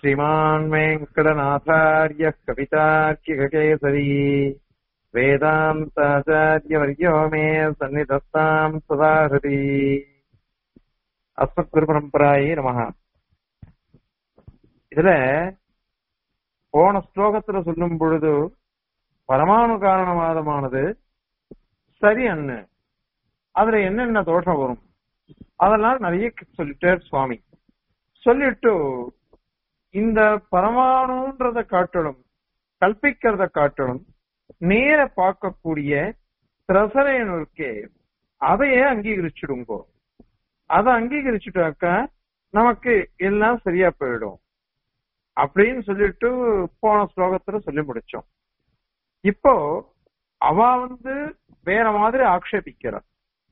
श्रीमान् वेङ्कटनाथार्यः कवितार्किककेसरी वेदान्ताचार्यवर्यो मे सन्निधत्ताम् सदा हृदि அஸ்மத்குருபரம்பராயே நமக இதுல போன ஸ்லோகத்துல சொல்லும் பொழுது பரமாணு காரணவாதமானது சரி அண்ணு அதுல என்னென்ன தோஷம் வரும் அதெல்லாம் நிறைய சொல்லிட்டார் சுவாமி சொல்லிட்டு இந்த பரமாணுன்றத காட்டணும் கல்பிக்கிறத காட்டணும் நேர பார்க்கக்கூடிய திரசரேனு இருக்கே அதையே அங்கீகரிச்சுடுங்கோ அதை அங்கீகரிச்சுட்டாக்கா நமக்கு எல்லாம் சரியா போயிடும் அப்படின்னு சொல்லிட்டு போன ஸ்லோகத்துல சொல்லி முடிச்சோம் இப்போ அவ வந்து வேற மாதிரி ஆக்ஷேபிக்கிறார்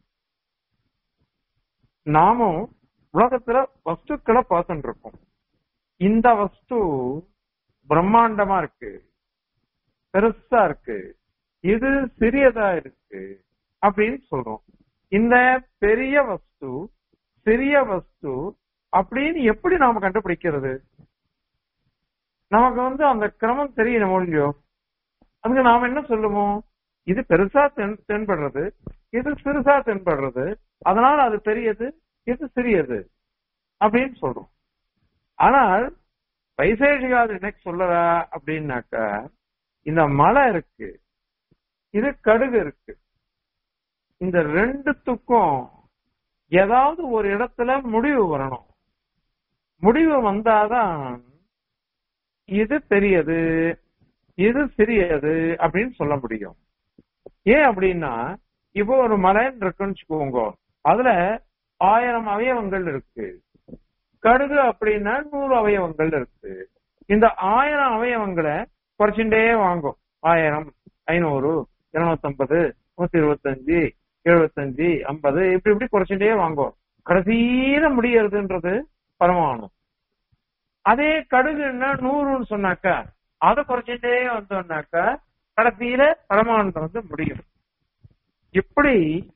நாமும் உலகத்துல வஸ்துக்களை பார்த்துட்டு இருக்கோம் இந்த வஸ்து பிரம்மாண்டமா இருக்கு பெருசா இருக்கு இது சிறியதா இருக்கு அப்படின்னு சொல்றோம் இந்த பெரிய வஸ்து சிறிய வஸ்து அப்படின்னு எப்படி நாம கண்டுபிடிக்கிறது நமக்கு வந்து அந்த கிரமம் தெரியணும் இல்லையோ அதுக்கு நாம என்ன சொல்லுவோம் இது பெருசா தென் தென்படுறது இது சிறுசா தென்படுறது அதனால அது பெரியது இது சிறியது அப்படின்னு சொல்றோம் ஆனால் வைசேஷிகாது என்ன சொல்லறா அப்படின்னாக்கா இந்த மலை இருக்கு இது கடுகு இருக்கு இந்த ரெண்டுத்துக்கும் ஏதாவது ஒரு இடத்துல முடிவு வரணும் முடிவு வந்தாதான் இது பெரியது இது சிறியது அப்படின்னு சொல்ல முடியும் ஏன் அப்படின்னா இப்போ ஒரு மலைன்னு இருக்குன்னு வச்சுக்கோங்க அதுல ஆயிரம் அவயவங்கள் இருக்கு கடுகு அப்படின்னா நூறு அவயவங்கள் இருக்கு இந்த ஆயிரம் அவயவங்களை குறைச்சுட்டே வாங்கும் ஆயிரம் ஐநூறு இருநூத்தம்பது நூத்தி இருபத்தஞ்சு எழுபத்தஞ்சு ஐம்பது இப்படி இப்படி குறைச்சுட்டே வாங்கும் கடைசியில முடியறதுன்றது பரமாணு அதே கடுகுன்னா நூறுன்னு சொன்னாக்கா அதை குறைச்சுட்டே வந்தோம்னாக்கா கடைசியில பரமானு வந்து முடியும் இப்படி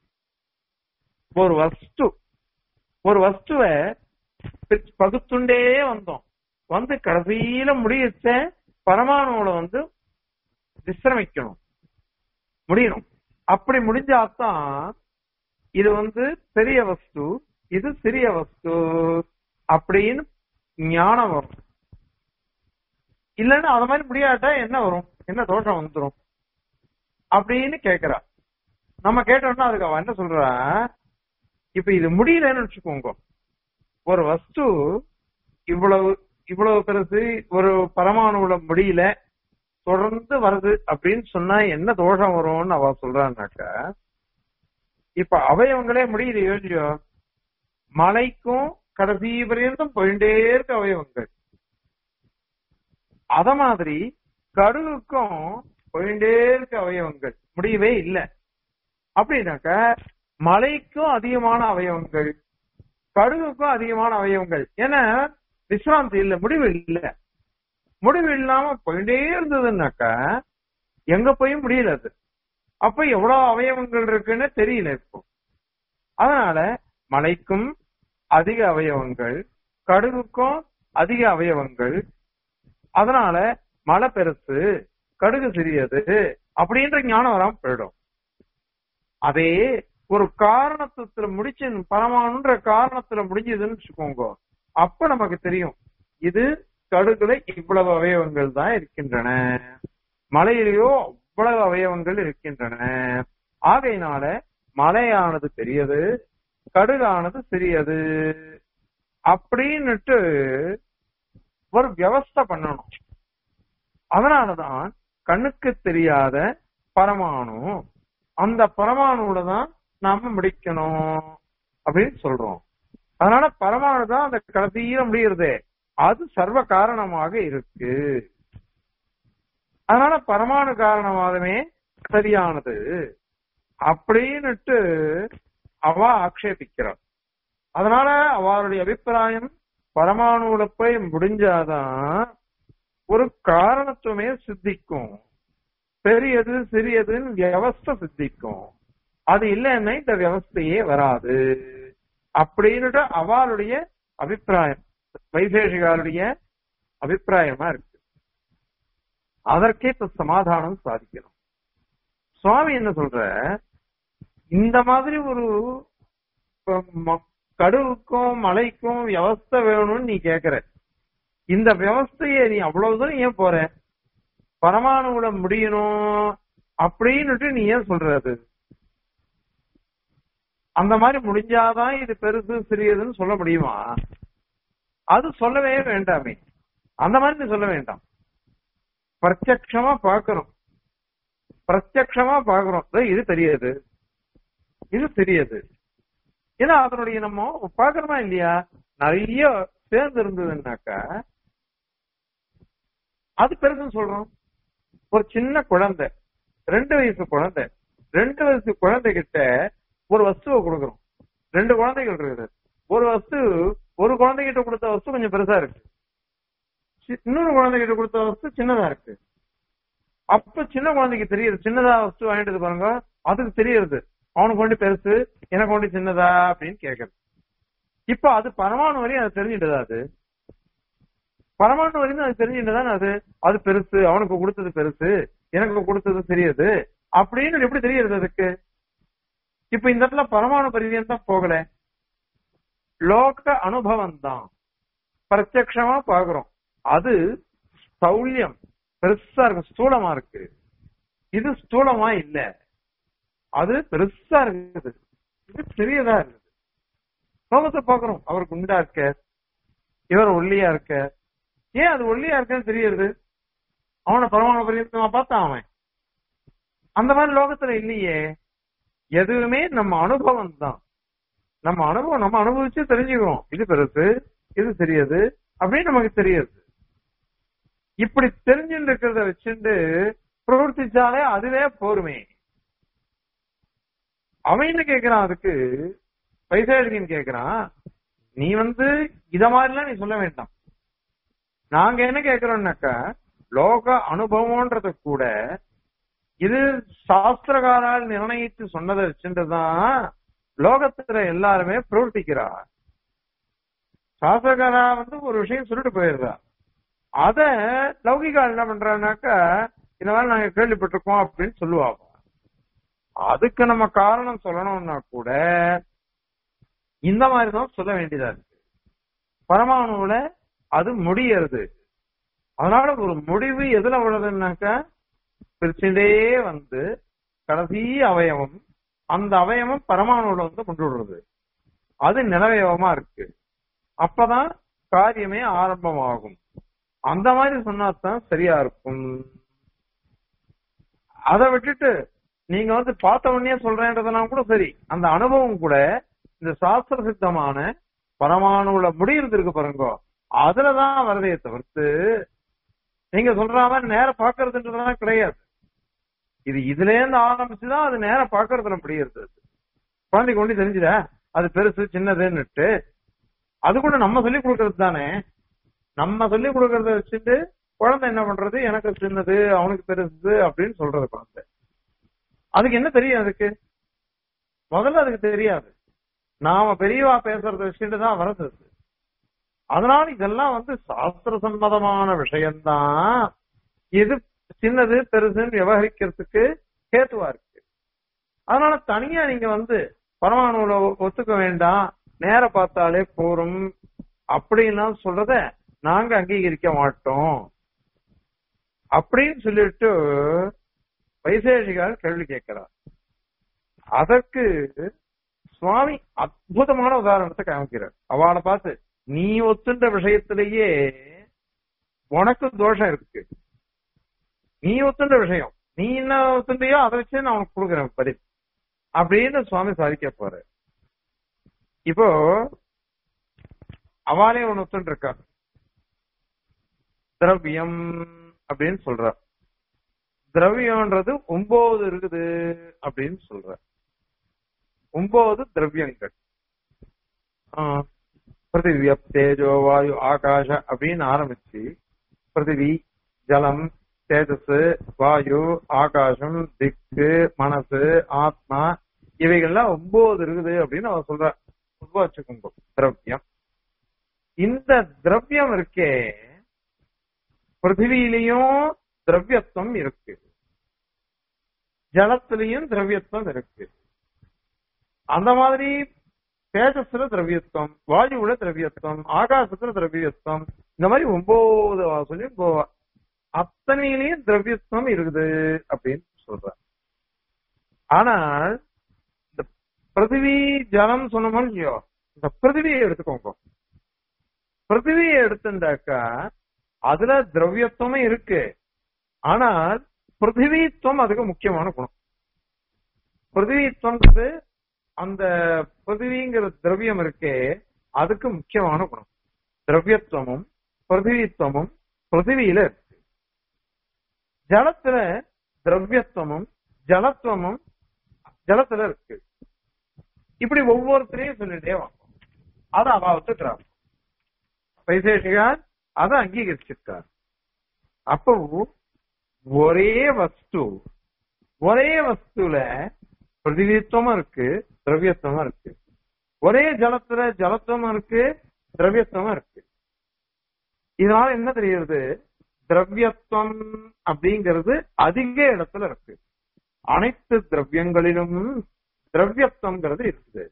ஒரு வஸ்து ஒரு வஸ்துவ பகுத்துண்டே வந்தோம் வந்து கடைசியில முடியச்ச பரமாணுல வந்து விசிரமிக்கணும் முடியணும் அப்படி முடிஞ்சாதான் இது வந்து பெரிய வஸ்து இது சிறிய வஸ்து அப்படின்னு ஞானம் வரும் இல்லைன்னா அது மாதிரி முடியாட்டா என்ன வரும் என்ன தோஷம் வந்துடும் அப்படின்னு கேக்குறா நம்ம கேட்டோம்னா அதுக்கு அவன் என்ன சொல்றா இப்ப இது முடியலன்னு வச்சுக்கோங்க ஒரு வஸ்து இவ்வளவு இவ்வளவு பெருசு ஒரு பரமாணுல முடியல தொடர்ந்து வருது அப்படின்னு சொன்னா என்ன தோஷம் வரும்னு அவ சொல்றான்னாக்கா இப்ப அவயவங்களே முடியுது யோசிச்சோ மலைக்கும் கடைசி பரியந்தம் போயிட்டே இருக்க அவயவங்கள் அத மாதிரி கடுகுக்கும் போயிட்டே இருக்க அவயவங்கள் முடியவே இல்லை அப்படின்னாக்க மலைக்கும் அதிகமான அவயவங்கள் கடுகுக்கும் அதிகமான அவயவங்கள் ஏன்னா விசிராந்தி இல்ல முடிவு இல்ல முடிவு இல்லாம போயிட்டே இருந்ததுன்னாக்கா எங்க போய் முடியல அது அப்ப எவ்வளவு அவயவங்கள் இருக்குன்னு தெரியல இப்போ அதனால மலைக்கும் அதிக அவயவங்கள் கடுகுக்கும் அதிக அவயவங்கள் அதனால மலை பெருசு கடுகு சிறியது அப்படின்ற ஞானம் வராம போயிடும் அதே ஒரு காரணத்துல முடிச்சு பரமானுன்ற காரணத்துல முடிஞ்சதுன்னு வச்சுக்கோங்க அப்ப நமக்கு தெரியும் இது கடுகுல இவ்வளவு அவயவங்கள் தான் இருக்கின்றன மலையிலேயோ அவ்வளவு அவயவங்கள் இருக்கின்றன ஆகையினால மலையானது பெரியது கடுகானது சிறியது அப்படின்னுட்டு ஒரு வியவஸ்தை பண்ணணும் அதனாலதான் கண்ணுக்கு தெரியாத பரமாணு அந்த பரமாணுல தான் நாம முடிக்கணும் அப்படின்னு சொல்றோம் அதனால பரமாணு தான் அந்த கடைசியில முடியறதே அது சர்வ காரணமாக இருக்கு அதனால பரமாணு காரணவாதமே சரியானது அப்படின்னுட்டு அவ ஆக்ஷேபிக்கிறார் அதனால அவருடைய அபிப்பிராயம் பரமாணுல போய் முடிஞ்சாதான் ஒரு காரணத்துவமே சித்திக்கும் பெரியது சிறியதுன்னு வியவஸ்தை சித்திக்கும் அது இல்லைன்னா இந்த வியவஸ்தையே வராது அப்படின்னுட்டு அவளுடைய அபிப்பிராயம் வைசேஷிகாருடைய அபிப்பிராயமா இருக்கு அதற்கே இப்ப சமாதானம் சாதிக்கணும் சுவாமி என்ன சொல்ற இந்த மாதிரி ஒரு இப்ப ம- கடுவுக்கும் மலைக்கும் வியவஸ்தை வேணும்னு நீ கேக்குற இந்த வியவஸ்தைய நீ அவ்வளவு தூரம் ஏன் போற பரமாணுவிட முடியணும் அப்படின்னுட்டு நீ ஏன் சொல்ற அது அந்த மாதிரி முடிஞ்சாதான் இது பெருசு சிறியதுன்னு சொல்ல முடியுமா அது சொல்லவே வேண்டாமே அந்த மாதிரி நீ சொல்ல வேண்டாம் பிரத்யக்ஷமா பார்க்கணும் பிரத்யக்ஷமா பார்க்கறோம் இதோ இது தெரியாது இது தெரியாது ஏன்னா அதனுடைய நம்ம பாக்குறோமா இல்லையா நிறைய சேர்ந்து இருந்ததுன்னாக்கா அது பெருசுன்னு சொல்றோம் ஒரு சின்ன குழந்தை ரெண்டு வயசு குழந்தை ரெண்டு வயசு குழந்தை கிட்ட ஒரு வஸ்துவை கொடுக்குறோம் ரெண்டு குழந்தைகள் இருக்குது ஒரு வஸ்து ஒரு குழந்தைகிட்ட கொடுத்த வஸ்து கொஞ்சம் பெருசா இருக்கு சி- இன்னொரு குழந்தைகிட்ட கொடுத்த வஸ்து சின்னதா இருக்கு அப்ப சின்ன குழந்தைக்கு தெரியுது சின்னதா வஸ்து வாங்கிட்டு பாருங்க அதுக்கு தெரியுது அவனுக்கு கொண்டு பெருசு எனக்கு கொண்டு சின்னதா அப்படின்னு கேக்குறது இப்ப அது பரமாணு வரையும் அது தெரிஞ்சுட்டதா அது பரமாணு வரையும் அது தெரிஞ்சுட்டதானே அது அது பெருசு அவனுக்கு கொடுத்தது பெருசு எனக்கு கொடுத்தது தெரியுது அப்படின்னு எப்படி தெரியுது அதுக்கு இப்ப இந்த இடத்துல பரமாணு பரிதியம் போகல லோக அனுபவம் தான் பிரத்யக்ஷமா பாக்குறோம் அது ஸ்தௌல்யம் பெருசா இருக்கு ஸ்தூலமா இருக்கு இது ஸ்தூலமா இல்ல அது பெருசா இருக்குது இது பெரியதா இருக்குது லோகத்தை பாக்குறோம் அவர் குண்டா இருக்க இவர் ஒல்லியா இருக்க ஏன் அது ஒல்லியா இருக்குன்னு தெரியுது அவனை பரமாணு பரியந்தமா பார்த்தான் அவன் அந்த மாதிரி லோகத்துல இல்லையே எதுவுமே நம்ம அனுபவம் தான் நம்ம அனுபவம் நம்ம அனுபவிச்சு தெரிஞ்சுக்கிறோம் இது பெருசு இது தெரியுது அப்படின்னு நமக்கு தெரியுது இப்படி தெரிஞ்சுட்டு இருக்கிறத வச்சுட்டு பிரவர்த்திச்சாலே அதுவே போருமே அவன் என்ன கேக்குறான் அதுக்கு பைசாடிக்கின்னு கேக்குறான் நீ வந்து இத மாதிரிலாம் நீ சொல்ல வேண்டாம் நாங்க என்ன கேக்குறோம்னாக்கா லோக அனுபவம்ன்றது கூட இது சாஸ்திரகாரால் நிர்ணயித்து சொன்னதை வச்சுட்டுதான் லோகத்துல எல்லாருமே பிரவர்த்திக்கிறா சாஸ்திரகாரா வந்து ஒரு விஷயம் சொல்லிட்டு போயிடுறா அத லௌகிகால் என்ன பண்றான்னாக்கா இந்த மாதிரி நாங்க கேள்விப்பட்டிருக்கோம் அப்படின்னு சொல்லுவாங்க அதுக்கு நம்ம காரணம் சொல்லணும்னா கூட இந்த மாதிரி தான் சொல்ல வேண்டியதா இருக்கு பரமாணுல அது முடியறது அதனால ஒரு முடிவு எதுல விழுதுன்னாக்கா பிரிச்சுட்டே வந்து கடைசி அவயவம் அந்த அவயவம் பரமாணுல வந்து கொண்டு விடுறது அது நிலவயவமா இருக்கு அப்பதான் காரியமே ஆரம்பமாகும் அந்த மாதிரி சொன்னாதான் சரியா இருக்கும் அதை விட்டுட்டு நீங்க வந்து பார்த்த உடனே சொல்றேன்றதெல்லாம் கூட சரி அந்த அனுபவம் கூட இந்த சாஸ்திர சித்தமான பரமாணுல முடியறது இருக்கு பாருங்க அதுலதான் வரதையே தவிர்த்து நீங்க சொல்ற மாதிரி நேரம் பாக்குறதுன்றதெல்லாம் கிடையாது இது இதுல இருந்து ஆரம்பிச்சுதான் அது நேரம் பாக்குறதுல முடியறது அது. குழந்தைக்கு ஒண்டி தெரிஞ்சுத அது பெருசு சின்னதுன்னுட்டு அது கூட நம்ம சொல்லி கொடுக்கறது தானே நம்ம சொல்லி கொடுக்கறத வச்சுட்டு குழந்தை என்ன பண்றது எனக்கு சின்னது அவனுக்கு பெருசு அப்படின்னு சொல்றது குழந்தை அதுக்கு என்ன தெரியும் அதுக்கு முதல்ல அதுக்கு தெரியாது நாம பெரியவா பேசுறத வச்சுட்டு தான் வருது அது. அதனால இதெல்லாம் வந்து சாஸ்திர சம்மதமான விஷயம்தான் இது சின்னது பெருசுன்னு விவகரிக்கிறதுக்கு கேத்துவா இருக்கு அதனால தனியா நீங்க வந்து பரமாணுல ஒத்துக்க வேண்டாம் நேர பார்த்தாலே போரும் அப்படின்லாம் சொல்றத நாங்க அங்கீகரிக்க மாட்டோம் அப்படின்னு சொல்லிட்டு வைசேஷிகால் கேள்வி கேட்கிறார் அதற்கு சுவாமி அற்புதமான உதாரணத்தை காமிக்கிறார் அவளை பார்த்து நீ ஒத்துன்ற விஷயத்திலேயே உனக்கு தோஷம் இருக்கு நீ ஒத்துன்ற விஷயம் நீ என்ன ஒத்துண்டியோ அதை வச்சு நான் உனக்கு கொடுக்குறேன் பதில் அப்படின்னு சுவாமி சாதிக்க போற இப்போ அவளே ஒன்னு ஒத்துன்னு இருக்கா திரவியம் அப்படின்னு சொல்ற திரவியம்ன்றது ஒன்பது இருக்குது அப்படின்னு சொல்ற ஒன்பது திரவியங்கள் ஆஹ், பிருத்திவி அப், தேஜோ வாயு ஆகாஷ அப்படின்னு ஆரம்பிச்சு பிருத்திவி ஜலம் தேஜஸ் வாயு ஆகாசம் திக்கு மனசு ஆத்மா இவைகள்லாம் ஒன்பது இருக்குது அப்படின்னு அவர் சொல்ற பொதுவா வச்சுக்கோங்க திரவியம் இந்த திரவியம் இருக்கே பிருத்திவியிலையும் திரவியத்துவம் இருக்கு ஜலத்திலையும் திரவியத்துவம் இருக்கு அந்த மாதிரி தேஜஸ்ல திரவியத்துவம் வாயுவுல திரவியத்துவம் ஆகாசத்துல திரவியத்துவம் இந்த மாதிரி ஒன்பது வாசலையும் போவா அத்தனையிலையும் திரவியத்துவம் இருக்குது அப்படின்னு சொல்ற ஆனால் இந்த பிருத்திவி ஜலம் சொன்னோமோ இல்லையோ இந்த பிருத்திவியை எடுத்துக்கோங்க பிருத்திவியை எடுத்துட்டாக்கா அதுல திரவியத்துவமும் இருக்கு ஆனால் பிருத்திவித்துவம் அதுக்கு முக்கியமான குணம் பிருத்திவித்துவம்ன்றது அந்த பிருத்திவிங்கிற திரவியம் இருக்கே அதுக்கு முக்கியமான குணம் திரவியத்துவமும் பிருத்திவித்துவமும் பிருத்திவியில இருக்கு ஜலத்துல திரவியத்துவமும் ஜலத்துவமும் ஜலத்துல இருக்கு இப்படி ஒவ்வொருத்தரையும் சொல்லிட்டே வாங்க அது அபாவத்துக்கிறார் வைசேஷிகார் அதை அங்கீகரிச்சிருக்கார் அப்போ ஒரே வஸ்து ஒரே வஸ்துல பிரதிவித்துவமும் இருக்கு திரவியத்துவமும் இருக்கு ஒரே ஜலத்துல ஜலத்துவமும் இருக்கு திரவியத்துவமும் இருக்கு இதனால என்ன தெரியுது திரவியத்துவம் அப்படிங்கிறது அதிக இடத்துல இருக்கு அனைத்து திரவியங்களிலும் திரவியத்துவங்கிறது இருக்குது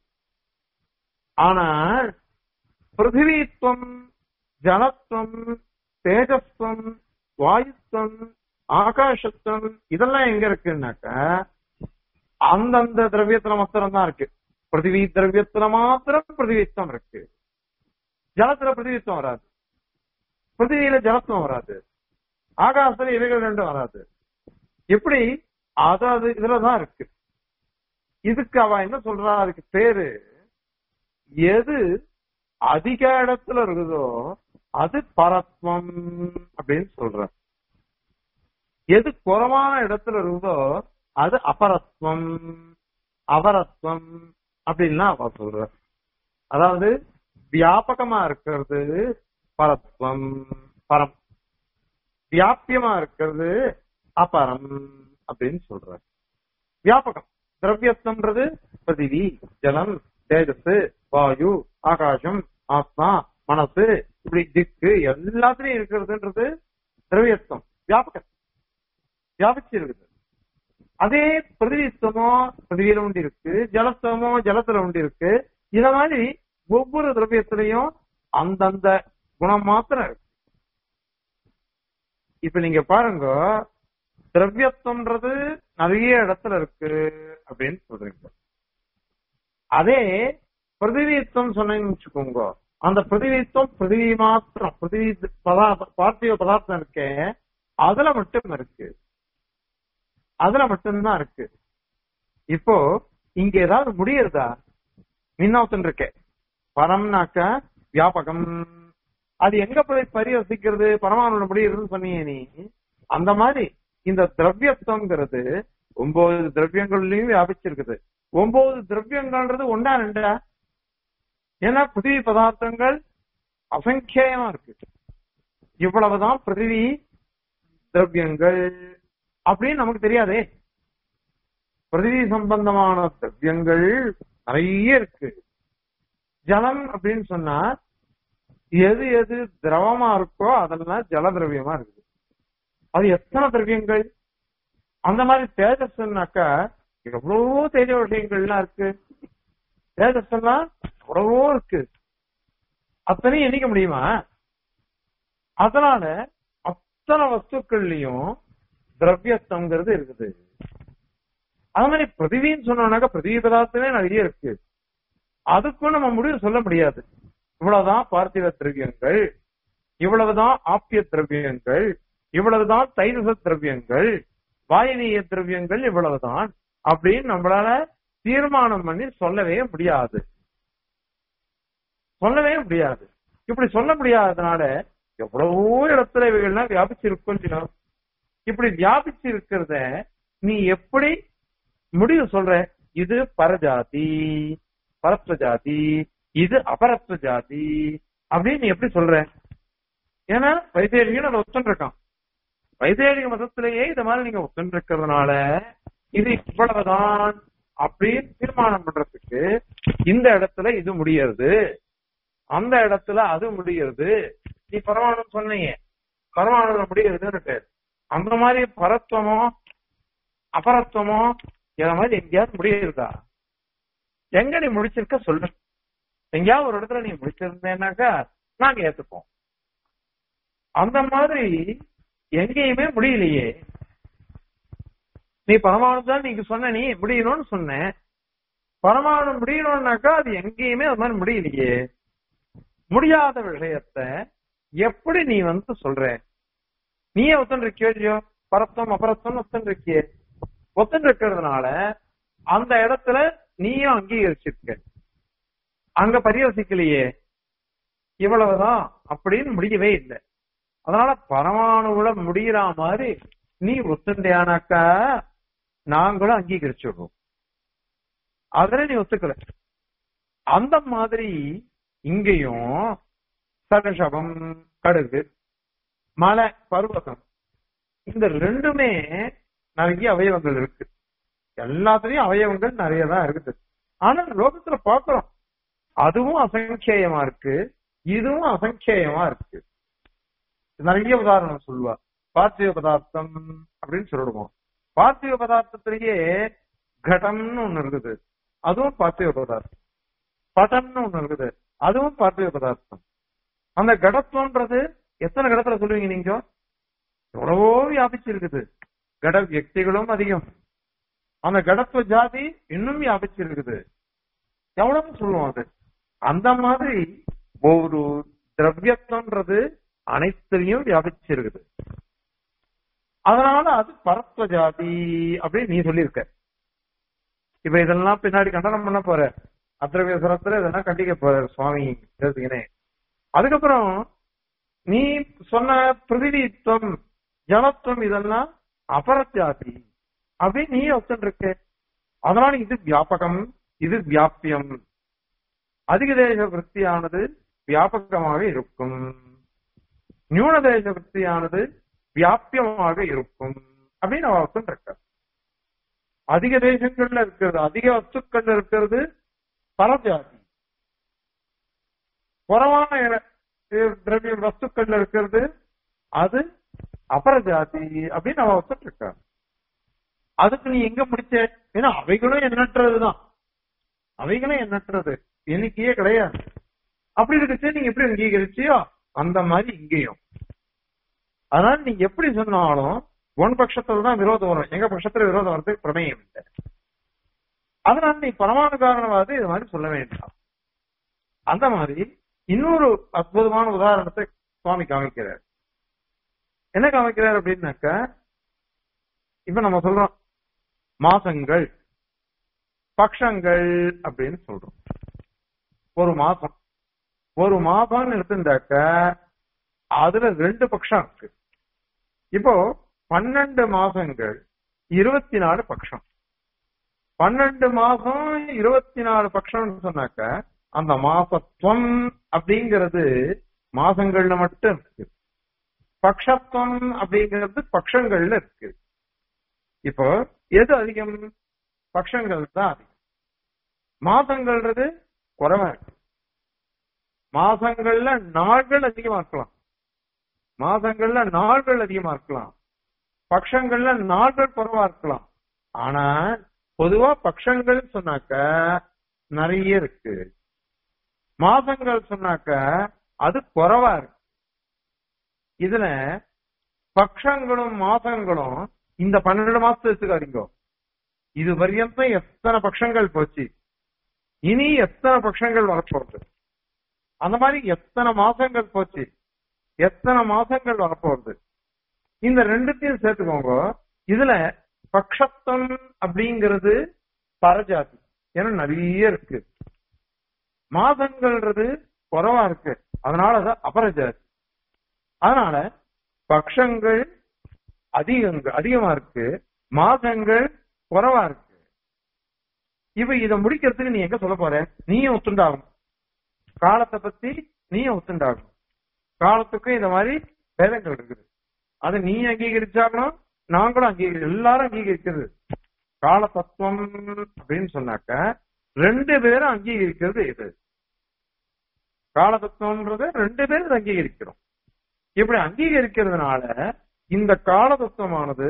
ஆனால் பிருத்திவித்துவம் ஜலத்துவம் தேஜஸ்வம் வாயுத்துவம் ஆகாசத்துவம் இதெல்லாம் எங்க இருக்குன்னாக்கா அந்தந்த திரவியத்துல மாத்திரம் தான் இருக்கு பிருத்திவி திரவியத்துல மாத்திரம் பிருத்திவித்துவம் இருக்கு ஜலத்துல பிருத்திவித்துவம் வராது பிருத்திவியில ஜலத்துவம் வராது ஆகாசத்துல இவைகள் ரெண்டும் வராது எப்படி அதாவது இதுலதான் இருக்கு இதுக்கு அவ என்ன சொல்றா அதுக்கு பேரு எது அதிக இடத்துல இருக்குதோ அது பரத்வம் அப்படின்னு சொல்ற எது குறைவான இடத்துல இருக்குதோ அது அபரத்வம் அபரத்வம் அப்படின்னா அவ சொல்ற அதாவது வியாபகமா இருக்கிறது பரத்வம் பரம் வியாபியமா இருக்கிறது அபரம் அப்படின்னு சொல்ற வியாபகம் திரவியத்துவம்ன்றது பிருத்திவி ஜலம் தேஜஸ் வாயு ஆகாசம் ஆத்மா மனசு இப்படி திக்கு எல்லாத்துலயும் இருக்கிறதுன்றது திரவியத்துவம் வியாபகம் வியாபிச்சு இருக்குது அதே பிரதிவித்துவமோ பிரதிவியில உண்டு இருக்கு ஜலத்துவமோ ஜலத்துல உண்டு இருக்கு இத மாதிரி ஒவ்வொரு திரவியத்திலையும் அந்தந்த குணம் மாத்திரம் இருக்கு இப்ப நீங்க பாருங்க திரவியத்துவம்ன்றது நிறைய இடத்துல இருக்கு அப்படின்னு சொல்றீங்க அதே பிரதிவித்துவம் சொன்னீங்கன்னு வச்சுக்கோங்க அந்த பிரதிவித்துவம் பிரதிவி மாத்திரம் பிரதிவி பதார்த்தம் பார்த்திவ பதார்த்தம் இருக்கே அதுல மட்டும் இருக்கு அதுல மட்டும்தான் இருக்கு இப்போ இங்க ஏதாவது முடியுறதா மின்னோத்தம் இருக்கே பரம்னாக்க வியாபகம் அது எங்க போய் பரிவசிக்கிறது பரமானோட முடியுதுன்னு சொன்னீங்க நீ அந்த மாதிரி இந்த திரவியத்துவங்கிறது ஒன்பது திரவியங்கள்லயும் வியாபிச்சிருக்குது ஒன்பது திரவியங்கள்ன்றது ஒன்னா ரெண்டா ஏன்னா பிருத்திவி பதார்த்தங்கள் அசங்கேயமா இருக்கு இவ்வளவுதான் பிருத்திவி திரவியங்கள் அப்படின்னு நமக்கு தெரியாதே பிருத்திவி சம்பந்தமான திரவியங்கள் நிறைய இருக்கு ஜலம் அப்படின்னு சொன்னா எது எது திரவமா இருக்கோ அதெல்லாம் ஜல திரவியமா இருக்குது அது எத்தனை திரவியங்கள் அந்த மாதிரி தேஜஸ்னாக்கா எவ்வளவோ தேஜ விஷயங்கள்லாம் இருக்கு தேஜஸ் எல்லாம் எவ்வளவோ இருக்கு அத்தனையும் எண்ணிக்க முடியுமா அதனால அத்தனை வஸ்துக்கள்லயும் திரவியத்தங்கிறது இருக்குது அது மாதிரி பிரதிவின்னு சொன்னோம்னாக்கா பிரதிவி பதார்த்தமே நிறைய இருக்கு அதுக்கும் நம்ம முடிவு சொல்ல முடியாது இவ்வளவுதான் பார்த்திவ திரவியங்கள் இவ்வளவுதான் ஆப்பிய திரவியங்கள் இவ்வளவுதான் தைரச திரவியங்கள் வாயனீய திரவியங்கள் இவ்வளவுதான் அப்படின்னு நம்மளால தீர்மானம் பண்ணி சொல்லவே முடியாது சொல்லவே முடியாது இப்படி சொல்ல முடியாததுனால எவ்வளவோ இடத்துல இவைகள்லாம் வியாபிச்சிருக்கும் இப்படி வியாபிச்சு இருக்கிறத நீ எப்படி முடிவு சொல்ற இது பரஜாதி பரத்வ ஜாதி இது அபரத்வ ஜாதி அப்படின்னு நீ எப்படி சொல்ற ஏன்னா வைத்தேரிகன் அதை ஒத்துருக்கான் வைத்தேரிக மதத்திலேயே இந்த மாதிரி நீங்க ஒத்துன்னு இருக்கிறதுனால இது இவ்வளவுதான் அப்படின்னு தீர்மானம் பண்றதுக்கு இந்த இடத்துல இது முடியறது அந்த இடத்துல அது முடியறது நீ பரமாணம் சொன்னீங்க பரமாணுல முடிகிறதுன்னு அந்த மாதிரி பரத்துவமோ அபரத்துவமோ இத மாதிரி எங்கேயாவது முடியிருக்கா எங்க நீ முடிச்சிருக்க சொல்லு எங்கேயாவது ஒரு இடத்துல நீ முடிச்சிருந்தேன்னாக்கா நாங்க ஏத்துப்போம் அந்த மாதிரி எங்கேயுமே முடியலையே நீ பரமாணு தான் நீங்க சொன்ன நீ முடியணும்னு சொன்னேன் பரமாணு முடியணும்னாக்கா அது எங்கேயுமே அது மாதிரி முடியலையே முடியாத விஷயத்த எப்படி நீ வந்து சொல்ற நீயே ஒத்தன் இருக்கியோ இல்லையோ பரத்தம் அபரத்தம் ஒத்தன் இருக்கியே ஒத்தன் இருக்கிறதுனால அந்த இடத்துல நீயும் அங்கீகரிச்சிருக்க அங்க பரியோசிக்கலையே இவ்வளவுதான் அப்படின்னு முடியவே இல்லை அதனால பரமாணுவுல முடிகிற மாதிரி நீ ஒத்துண்டையானாக்கா நாங்களும் அங்கீகரிச்சுடுறோம் அதுல நீ ஒத்துக்கல அந்த மாதிரி இங்கேயும் சகசபம் கடுகு மலை பர்வதம் இந்த ரெண்டுமே நிறைய அவயவங்கள் இருக்கு எல்லாத்துலயும் அவயவங்கள் நிறைய தான் இருக்குது ஆனா லோகத்துல பாக்குறோம் அதுவும் அசங்கேயமா இருக்கு இதுவும் அசங்கேயமா இருக்கு நிறைய உதாரணம் சொல்லுவா பார்த்திவ பதார்த்தம் அப்படின்னு சொல்லிடுவோம் பார்த்திவ பதார்த்தத்திலேயே கடம்னு ஒண்ணு இருக்குது அதுவும் பார்த்திவ பதார்த்தம் பட்டம்னு ஒண்ணு இருக்குது அதுவும் பார்த்திவ பதார்த்தம் அந்த கடத்துவன்றது எத்தனை கடத்துல சொல்லுவீங்க நீங்க எவ்வளவோ வியாபிச்சிருக்குது கட வியக்திகளும் அதிகம் அந்த கடத்துவ ஜாதி இன்னும் வியாபிச்சிருக்குது எவ்வளவு சொல்லுவோம் அது அந்த மாதிரி ஒரு திரவியத்துவன்றது அனைத்திலையும் வியாபிச்சிருக்குது அதனால அது பரத்வ ஜாதி அப்படின்னு நீ சொல்லியிருக்க இப்ப இதெல்லாம் பின்னாடி கண்டனம் பண்ண போற அத்திரவியசரத்துல இதெல்லாம் கண்டிக்க போற சுவாமி பேசுகிறேன் அதுக்கப்புறம் நீ சொன்ன பிரதிநிதித்துவம் ஜலத்துவம் இதெல்லாம் அபரஜாதி அப்படின்னு நீ ஒத்துருக்க அதனால இது வியாபகம் இது வியாபியம் அதிக தேச விற்த்தியானது வியாபகமாக இருக்கும் நியூன தேச விற்த்தியானது வியாபியமாக இருக்கும் அப்படின்னு அவ ஒத்துருக்க அதிக தேசங்கள்ல இருக்கிறது அதிக வஸ்துக்கள்ல இருக்கிறது பரஜாதி குறவான திரவிய வஸ்துக்கள்ல இருக்கிறது அது அபரஜாதி அப்படின்னு அவ ஒத்துட்டு இருக்கா அதுக்கு நீ எங்க முடிச்ச ஏன்னா அவைகளும் எண்ணற்றதுதான் அவைகளும் எண்ணற்றது எண்ணிக்கையே கிடையாது அப்படி இருக்குச்சு நீங்க எப்படி அங்கீகரிச்சியோ அந்த மாதிரி இங்கேயும் அதனால நீ எப்படி சொன்னாலும் உன் பட்சத்துல தான் விரோதம் வரும் எங்க பட்சத்துல விரோதம் வரதுக்கு பிரமேயம் இல்லை அதனால நீ பரமாணு காரணவாது இது மாதிரி சொல்ல வேண்டாம் அந்த மாதிரி இன்னொரு அற்புதமான உதாரணத்தை சுவாமி காமிக்கிறார் என்ன காமிக்கிறார் அப்படின்னாக்க இப்ப நம்ம சொல்றோம் மாசங்கள் பக்ஷங்கள் அப்படின்னு சொல்றோம் ஒரு மாசம் ஒரு மாசம்னு எடுத்துட்டாக்க அதுல ரெண்டு பட்சம் இருக்கு இப்போ பன்னெண்டு மாசங்கள் இருபத்தி நாலு பட்சம் பன்னெண்டு மாசம் இருபத்தி நாலு பட்சம்னு சொன்னாக்க அந்த மாசத்துவம் அப்படிங்கிறது மாசங்கள்ல மட்டும் இருக்கு பக்ஷத்துவம் அப்படிங்கிறது பட்சங்கள்ல இருக்கு இப்போ எது அதிகம் பட்சங்கள் தான் அதிகம் மாசங்கள்ன்றது குறைவா இருக்கு மாசங்கள்ல நாள்கள் அதிகமா இருக்கலாம் மாசங்கள்ல நாள்கள் அதிகமா இருக்கலாம் பட்சங்கள்ல நாள்கள் குறைவா இருக்கலாம் ஆனா பொதுவா பட்சங்கள் சொன்னாக்க நிறைய இருக்கு மாசங்கள் சொன்னாக்க அது குறைவா இருக்கு இதுல பட்சங்களும் மாசங்களும் இந்த பன்னெண்டு மாசத்தை எடுத்துக்காதீங்க இது வரையந்தம் எத்தனை பட்சங்கள் போச்சு இனி எத்தனை பட்சங்கள் வரப்போகுது அந்த மாதிரி எத்தனை மாசங்கள் போச்சு எத்தனை மாசங்கள் வரப்போகுது இந்த ரெண்டுத்தையும் சேர்த்துக்கோங்க இதுல பக்ஷத்தம் அப்படிங்கிறது பரஜாதி ஏன்னா நிறைய இருக்கு மாசங்கள்ன்றது குறைவா இருக்கு அதனாலதான் அபரஜாதி அதனால பக்ஷங்கள் அதிகங்கள் அதிகமா இருக்கு மாசங்கள் குறைவா இருக்கு இப்ப இத முடிக்கிறதுக்கு நீ எங்க சொல்ல போற நீயும் ஒத்துண்டாகும் காலத்தை பத்தி நீயும் ஒத்துண்டாகும் காலத்துக்கும் இந்த மாதிரி பேதங்கள் இருக்குது அது நீ அங்கீகரிச்சாகணும் நாங்களும் அங்கீகரி எல்லாரும் அங்கீகரிக்கிறது கால தத்துவம் அப்படின்னு சொன்னாக்க ரெண்டு பேரும் அங்கீகரிக்கிறது இது கால தத்துவம்ன்றத ரெண்டு பேரும் அங்கீகரிக்கிறோம் இப்படி அங்கீகரிக்கிறதுனால இந்த கால தத்துவமானது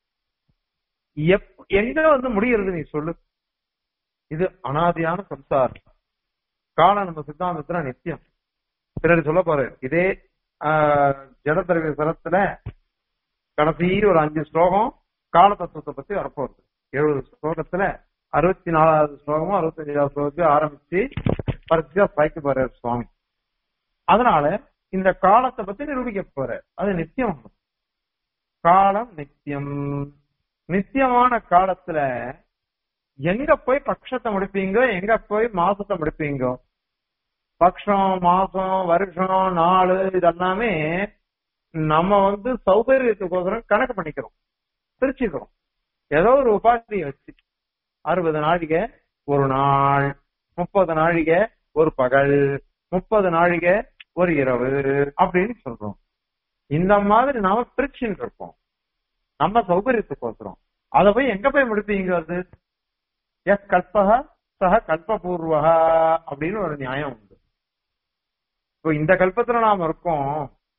எப்- எங்க வந்து முடிகிறது நீ சொல்லு இது அனாதியான சம்சாரம் காலம் நம்ம சித்தாந்தத்துல நித்தியம் பிறகு சொல்ல பாரு இதே ஆஹ், ஜடத்திரவிய சரத்துல கடைசி ஒரு அஞ்சு ஸ்லோகம் கால தத்துவத்தை பத்தி வரப்போகுது எழுபது ஸ்லோகத்துல அறுபத்தி நாலாவது ஸ்லோகமும் அறுபத்தஞ்சாவது ஸ்லோகத்தையும் ஆரம்பிச்சு பரிசா சாய்க்க போறாரு சுவாமி அதனால இந்த காலத்தை பத்தி நிரூபிக்க போற அது நித்தியம் காலம் நித்தியம் நித்தியமான காலத்துல எங்க போய் பட்சத்தை முடிப்பீங்க எங்க போய் மாசத்தை முடிப்பீங்க பக்ஷம் மாசம் வருஷம் நாள் இதெல்லாமே நம்ம வந்து சௌகரியத்துக்கோசரம் கணக்கு பண்ணிக்கிறோம் பிரிச்சுக்கிறோம் ஏதோ ஒரு உபாதியை வச்சு அறுபது நாழிகை ஒரு நாள் முப்பது நாழிகை ஒரு பகல் முப்பது நாழிகை ஒரு இரவு அப்படின்னு சொல்றோம் இந்த மாதிரி நாம பிரிச்சுன்னு இருக்கோம் நம்ம சௌகரியத்துக்கோசரம் அதை போய் எங்க போய் முடிப்பீங்க அது எஸ் கல்பக சக கல்பபூர்வக அப்படின்னு ஒரு நியாயம் உண்டு இப்போ இந்த கல்பத்துல நாம இருக்கோம்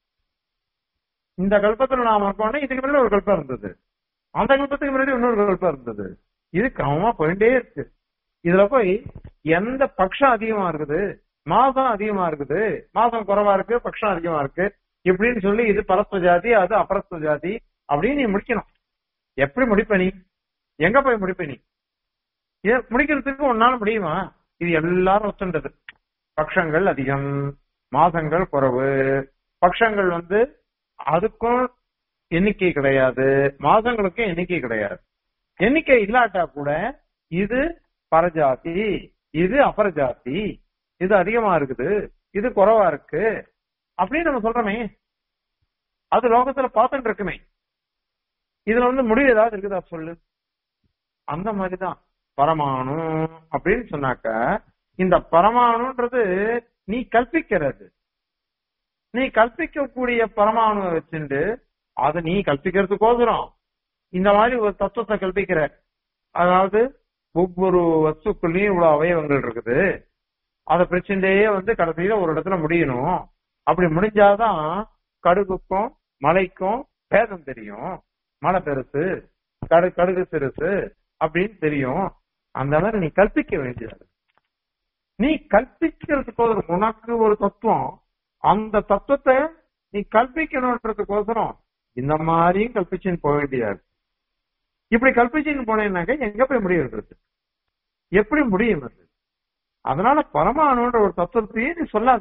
இந்த கல்பத்துல நாம இருக்கோம்னா இதுக்கு முன்னாடி ஒரு கல்பம் இருந்தது அந்த கல்பத்துக்கு முன்னாடி இன்னொரு கல்பம் இருந்தது இது கிரமமா போயிட்டே இருக்கு இதுல போய் எந்த பட்சம் அதிகமா இருக்குது மாசம் அதிகமா இருக்குது மாசம் குறைவா இருக்கு பட்சம் அதிகமா இருக்கு இப்படின்னு சொல்லி இது பரஸ்ப ஜாதி அது அபரஸ்ப ஜாதி அப்படின்னு நீ முடிக்கணும் எப்படி முடிப்ப நீ எங்க போய் முடிப்ப நீ இத முடிக்கிறதுக்கு உன்னால முடியுமா இது எல்லாரும் ஒத்துண்டது பட்சங்கள் அதிகம் மாசங்கள் குறைவு பட்சங்கள் வந்து அதுக்கும் எண்ணிக்கை கிடையாது மாசங்களுக்கும் எண்ணிக்கை கிடையாது எண்ணிக்கை இல்லாட்டா கூட இது பரஜாதி இது அபரஜாதி இது அதிகமா இருக்குது இது குறைவா இருக்கு அப்படின்னு நம்ம சொல்றோமே அது லோகத்துல பார்த்துட்டு இருக்குமே இதுல வந்து முடிவு ஏதாவது இருக்குதா சொல்லு அந்த மாதிரிதான் பரமாணு அப்படின்னு சொன்னாக்க இந்த பரமாணுன்றது நீ கல்பிக்கிறது நீ கல்பிக்கக்கூடிய பரமாணுவை வச்சுண்டு அதை நீ கல்பிக்கிறதுக்கோசரம் இந்த மாதிரி ஒரு தத்துவத்தை கல்பிக்கிற அதாவது ஒவ்வொரு வஸ்துக்குள்ளேயும் இவ்வளவு அவயவங்கள் இருக்குது அதை பிரச்சனையே வந்து கடைசியில ஒரு இடத்துல முடியணும் அப்படி முடிஞ்சாதான் கடுகுக்கும் மலைக்கும் பேதம் தெரியும் மலை பெருசு கடு கடுகு சிறுசு அப்படின்னு தெரியும் அந்த மாதிரி நீ கற்பிக்க வேண்டியது நீ கற்பிக்கிறதுக்கோசரம் உனக்கு ஒரு தத்துவம் அந்த தத்துவத்தை நீ கற்பிக்கணுன்றதுக்கோசரம் இந்த மாதிரியும் கற்பிச்சுன்னு போக வேண்டியது இப்படி கற்பிச்சுன்னு போனேன்னாக்க எங்க போய் முடியுறது எப்படி முடியும் அது அதனால பரமாணுன்ற ஒரு தத்துவத்தையே நீ சொல்லாத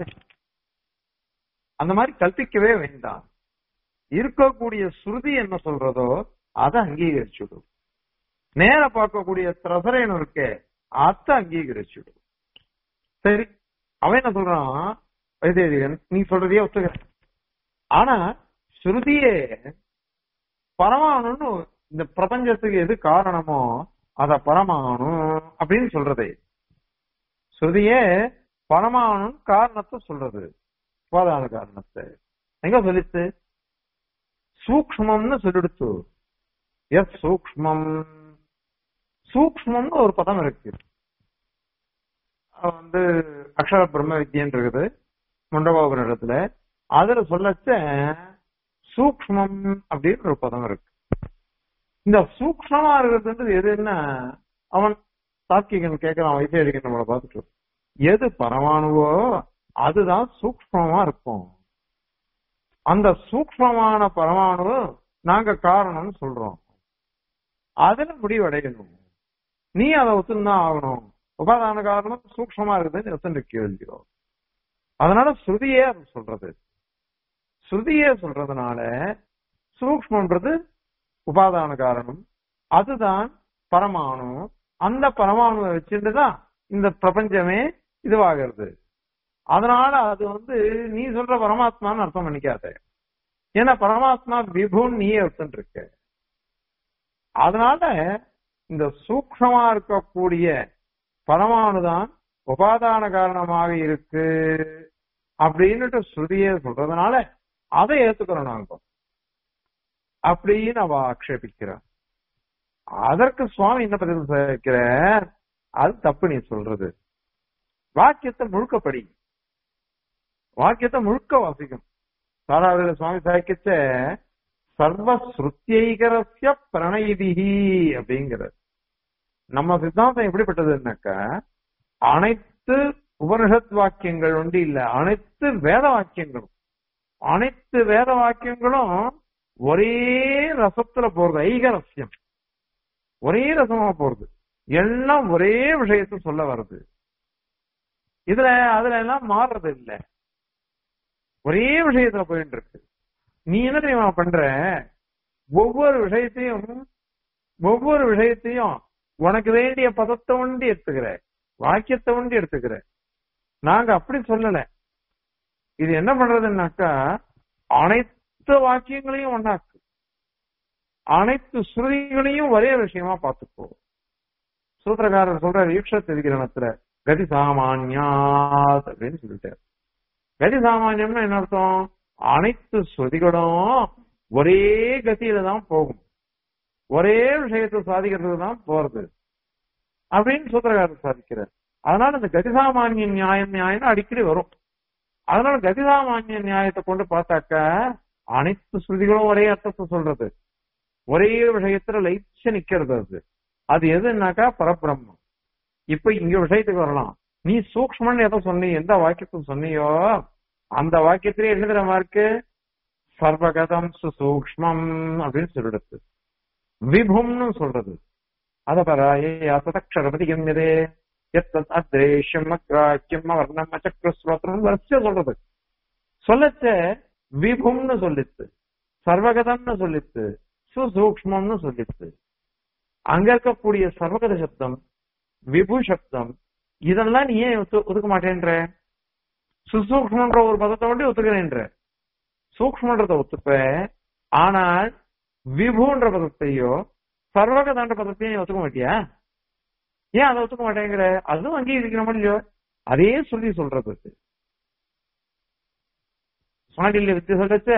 அந்த மாதிரி கற்பிக்கவே வேண்டாம் இருக்கக்கூடிய ஸ்ருதி என்ன சொல்றதோ அதை அங்கீகரிச்சுடும் நேர பார்க்கக்கூடிய திரசரேனம் இருக்கே அத்தை அங்கீகரிச்சுடும் சரி அவன் என்ன சொல்றான் வைத்தேதிகன் நீ சொல்றதையே ஒத்துக்கிறேன் ஆனா ஸ்ருதியே பரமாணுன்னு இந்த பிரபஞ்சத்துக்கு எது காரணமோ அத பரமாணு அப்படின்னு சொல்றது ஸ்ருதியே பரமாணு காரணத்தை சொல்றது உபாதான காரணத்தை எங்க சொல்லிச்சு சூக்மம்னு சொல்லிடுச்சு எஸ் சூக்மம் சூக்மம்னு ஒரு பதம் இருக்கு அது வந்து அக்ஷர பிரம்ம வித்யன் இருக்குது முண்டகோபுர இடத்துல அதுல சொல்லச்ச சூக்மம் அப்படின்னு ஒரு பதம் இருக்கு இந்த சூக்மமா இருக்கிறதுன்றது எதுன்னா அவன் தாக்கிகன் கேட்கிறான் வைத்தியடிக்கன் நம்மளை பார்த்துட்டு எது பரமாணுவோ அதுதான் சூக்மமா இருக்கும் அந்த சூக்மமான பரமாணு நாங்க காரணம்னு சொல்றோம் அதுல முடிவடையணும் நீ அதை ஒத்துந்தான் ஆகணும் உபாதான காரணம் சூக்மமா இருக்குது ஒத்துண்டு கேள்வியோ அதனால ஸ்ருதியே அது சொல்றது ஸ்ருதியே சொல்றதுனால சூக்மன்றது உபாதான காரணம் அதுதான் பரமாணு அந்த பரமாணுவை வச்சுட்டுதான் இந்த பிரபஞ்சமே இதுவாகிறது அதனால அது வந்து நீ சொல்ற பரமாத்மான்னு அர்த்தம் பண்ணிக்காத ஏன்னா பரமாத்மா விபுன்னு நீயே ஒருத்தன் இருக்க அதனால இந்த சூக்ஷமா இருக்கக்கூடிய பரமாணுதான் உபாதான காரணமாக இருக்கு அப்படின்னுட்டு ஸ்ருதியே சொல்றதுனால அதை ஏத்துக்கிறோம் நாங்க அப்படின்னு அவ ஆக்ஷேபிக்கிறார் அதற்கு சுவாமி என்ன பதில் சேர்க்கிற அது தப்பு நீ சொல்றது வாக்கியத்தை முழுக்க படி வாக்கியத்தை முழுக்க வாசிக்கும் சாராவதில சுவாமி சாய்க்கிச்ச சர்வ ஸ்ருத்தியைகரஸ்ய பிரணயிதிஹி அப்படிங்கிறது நம்ம சித்தாந்தம் எப்படிப்பட்டதுன்னாக்கா அனைத்து உபனிஷத் வாக்கியங்கள் ஒன்று இல்ல அனைத்து வேத வாக்கியங்களும் அனைத்து வேத வாக்கியங்களும் ஒரே ரசத்துல போறது ஐகரஸ்யம் ஒரே ரசமா போறது எல்லாம் ஒரே விஷயத்த சொல்ல வருது இதுல அதுல எல்லாம் மாறுறது இல்ல ஒரே விஷயத்துல போயிட்டு இருக்கு நீ என்ன தெரியுமா பண்ற ஒவ்வொரு விஷயத்தையும் ஒவ்வொரு விஷயத்தையும் உனக்கு வேண்டிய பதத்தை ஒண்டி எடுத்துக்கிற வாக்கியத்தை ஒண்டி எடுத்துக்கிற நாங்க அப்படி சொல்லல இது என்ன பண்றதுன்னாக்கா அனைத்து வாக்கியங்களையும் ஒன்னாக்கு அனைத்து ஸ்ருதிகளையும் ஒரே விஷயமா பார்த்துக்கோ சூத்திரக்காரர் சொல்ற ஈக்ஷத் அதிகரணத்துல கதி சாமான்யாத் அப்படின்னு சொல்லிட்டார் கதி சாமானியம்னா என்ன அர்த்தம் அனைத்து ஸ்ருதிகளும் ஒரே கதியில தான் போகும் ஒரே விஷயத்தை சாதிக்கிறது தான் போறது அப்படின்னு சூத்திரக்காரர் சாதிக்கிறார் அதனால இந்த கதிசாமானிய நியாயம் நியாயம் அடிக்கடி வரும் அதனால கதிசாமானிய நியாயத்தை கொண்டு பார்த்தாக்க அனைத்து ஸ்ருதிகளும் ஒரே அர்த்தத்தை சொல்றது ஒரே விஷயத்துல லைச்ச நிக்கிறது அது அது எதுனாக்கா பரபிரம்மம் இப்ப இங்க விஷயத்துக்கு வரலாம் நீ சூக்ஷ்மன்னு எதை சொன்னி எந்த வாக்கியத்தை சொன்னியோ அந்த வாக்கியத்திலே என்ன தெரியுமா இருக்கு சர்வகதம் சுசூக்ஷ்மம் அப்படின்னு சொல்லிடுது விபும்னு சொல்றது அத பராயே அசதக்ஷரபதி கம்யதே எத்தத் அத்ரேஷம் அக்ராக்கியம் அவர்ணம் அச்சக்ரஸ்ரோத்திரம் வரிசையா சொல்றது சொல்லச்ச விபும்னு சொல்லித்து சர்வகதம்னு சொல்லித்து சுசூக்ஷ்மம்னு சொல்லித்து அங்க இருக்கக்கூடிய சர்வகத சப்தம் விபு சப்தம் இதெல்லாம் நீ ஏன் ஒத்து- ஒத்துக்க மாட்டேன்ற சுசூக்ஷ்மன்ற ஒரு பதத்தை மட்டும் ஒத்துக்கிறேன்ற சூக்ஷ்மன்றத ஒத்துப்ப ஆனால் விபுன்ற பதத்தையோ சர்வகதான்ற பதத்தையும் நீ ஒத்துக்க மாட்டியா ஏன் அதை ஒத்துக்க மாட்டேங்கிற அதுவும் அங்கீகரிக்கணும் இல்லையோ அதே சொல்லி சொல்றது அது. சுவாடில்ய வித்திய சொல்லச்ச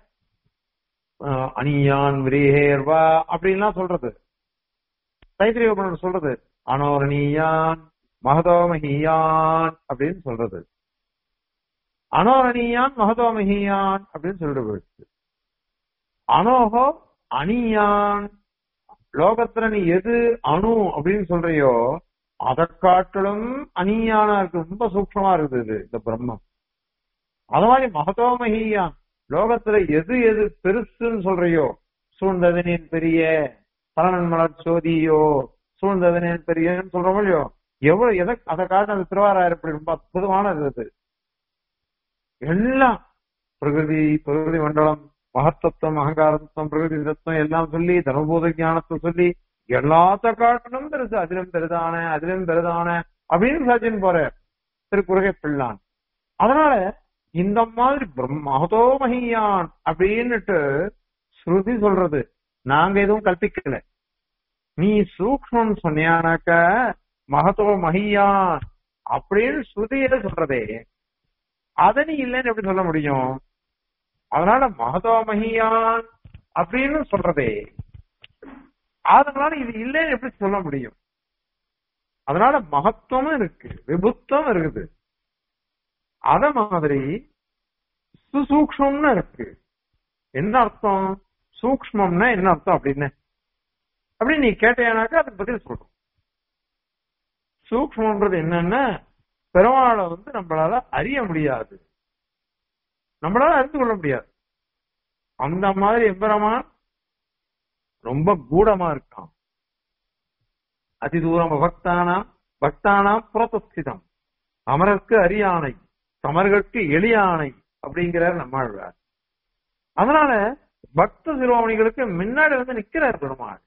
அணியான் விரேர்வா அப்படின்லாம் சொல்றது தைத்திரிய உபநிடதம் சொல்றது அனோரணீயான் மகதோமஹியான் அப்படின்னு சொல்றது அனோரணீயான் மகதோமஹியான் அப்படின்னு சொல்றது அனோகோ அணியான் லோகத்துல நீ எது அணு அப்படின்னு சொல்றியோ அதை காட்டிலும் அணியானா இருக்கு ரொம்ப சூக்ஷமா இருக்குது இது, இந்த பிரம்மம் அது மாதிரி மகதோமஹியான் லோகத்துல எது எது பெருசுன்னு சொல்றியோ சூழ்ந்ததனின் பெரிய பலனன் மலர் சோதியோ சூழ்ந்ததனின் பெரியன்னு சொல்றோமோ இல்லையோ எவ்வளவு எதை அதை காட்ட அந்த திருவாராயிரம் இப்படி ரொம்ப அற்புதமானது அது எல்லாம் பிரகிருதி பிரகிருதி மண்டலம் மகத்தத்துவம் அகங்காரத்துவம் பிரகிருதி தத்துவம் எல்லாம் சொல்லி தர்மபூத ஞானத்தை சொல்லி எல்லாத்த காட்டிலும் பெருசு அதிலும் பெரிதான அதிலும் பெரிதான அப்படின்னு சாட்சின்னு போற திருக்குறகை பிள்ளான் அதனால இந்த மாதிரி மகதோ மகியான் அப்படின்னுட்டு ஸ்ருதி சொல்றது நாங்க எதுவும் கல்பிக்கல நீ சூக்மம் சொன்னியானாக்க மகதோ மகியான் அப்படின்னு ஸ்ருதியில சொல்றதே அத நீ இல்லைன்னு எப்படி சொல்ல முடியும் அதனால மகதோ மகியான் அப்படின்னு சொல்றதே அதனால இது இல்லைன்னு எப்படி சொல்ல முடியும் அதனால மகத்துவமும் இருக்கு விபுத்துவம் இருக்குது அத மாதிரி சுசூக்ஷ்மம்னு இருக்கு என்ன அர்த்தம் சூக்ஷ்மம்னா என்ன அர்த்தம் அப்படின்னு அப்படி நீ கேட்டேனாக்கா அதுக்கு பதில் சொல்றோம் சூக்ஷ்மன்றது என்னன்னா பெருமாளை வந்து நம்மளால அறிய முடியாது நம்மளால அறிந்து கொள்ள முடியாது அந்த மாதிரி எம்பெருமான் ரொம்ப கூடமா இருக்கான் அதி தூரம் பக்தானாம் பக்தானாம் புறத்தஸ்திதம் அமரர்க்கு அரியானை சமர்களுக்கு எளியானை அப்படிங்கிறார் நம்மாழ்வார் அதனால பக்த சிரோமணிகளுக்கு முன்னாடி வந்து நிக்கிறார் பெருமாள்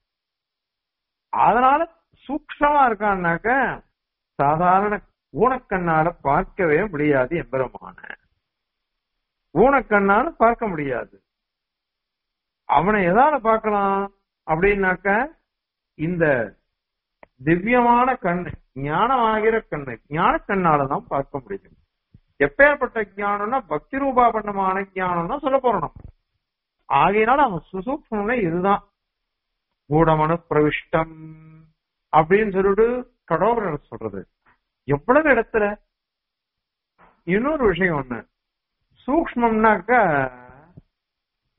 அதனால சூக்ஷமா இருக்கான்னாக்க சாதாரண ஊனக்கண்ணால பார்க்கவே முடியாது எம்பெருமான ஊனக்கண்ணால பார்க்க முடியாது அவனை எதால பார்க்கலாம் அப்படின்னாக்க இந்த திவ்யமான கண்ணு ஞானம் ஆகிற கண்ணு ஞான கண்ணால தான் பார்க்க முடியும் எப்பேற்பட்ட ஞானம்னா பக்தி ரூபாபண்டமான ஞானம் தான் சொல்ல போறோம் நம்ம. ஆகையினால அவன் சுசூக்மனே இதுதான் கூடமனு பிரவிஷ்டம் அப்படின்னு சொல்லிட்டு கடோபரர் சொல்றது எவ்வளவு இடத்துல இன்னொரு விஷயம் ஒண்ணு சூக்மம்னாக்க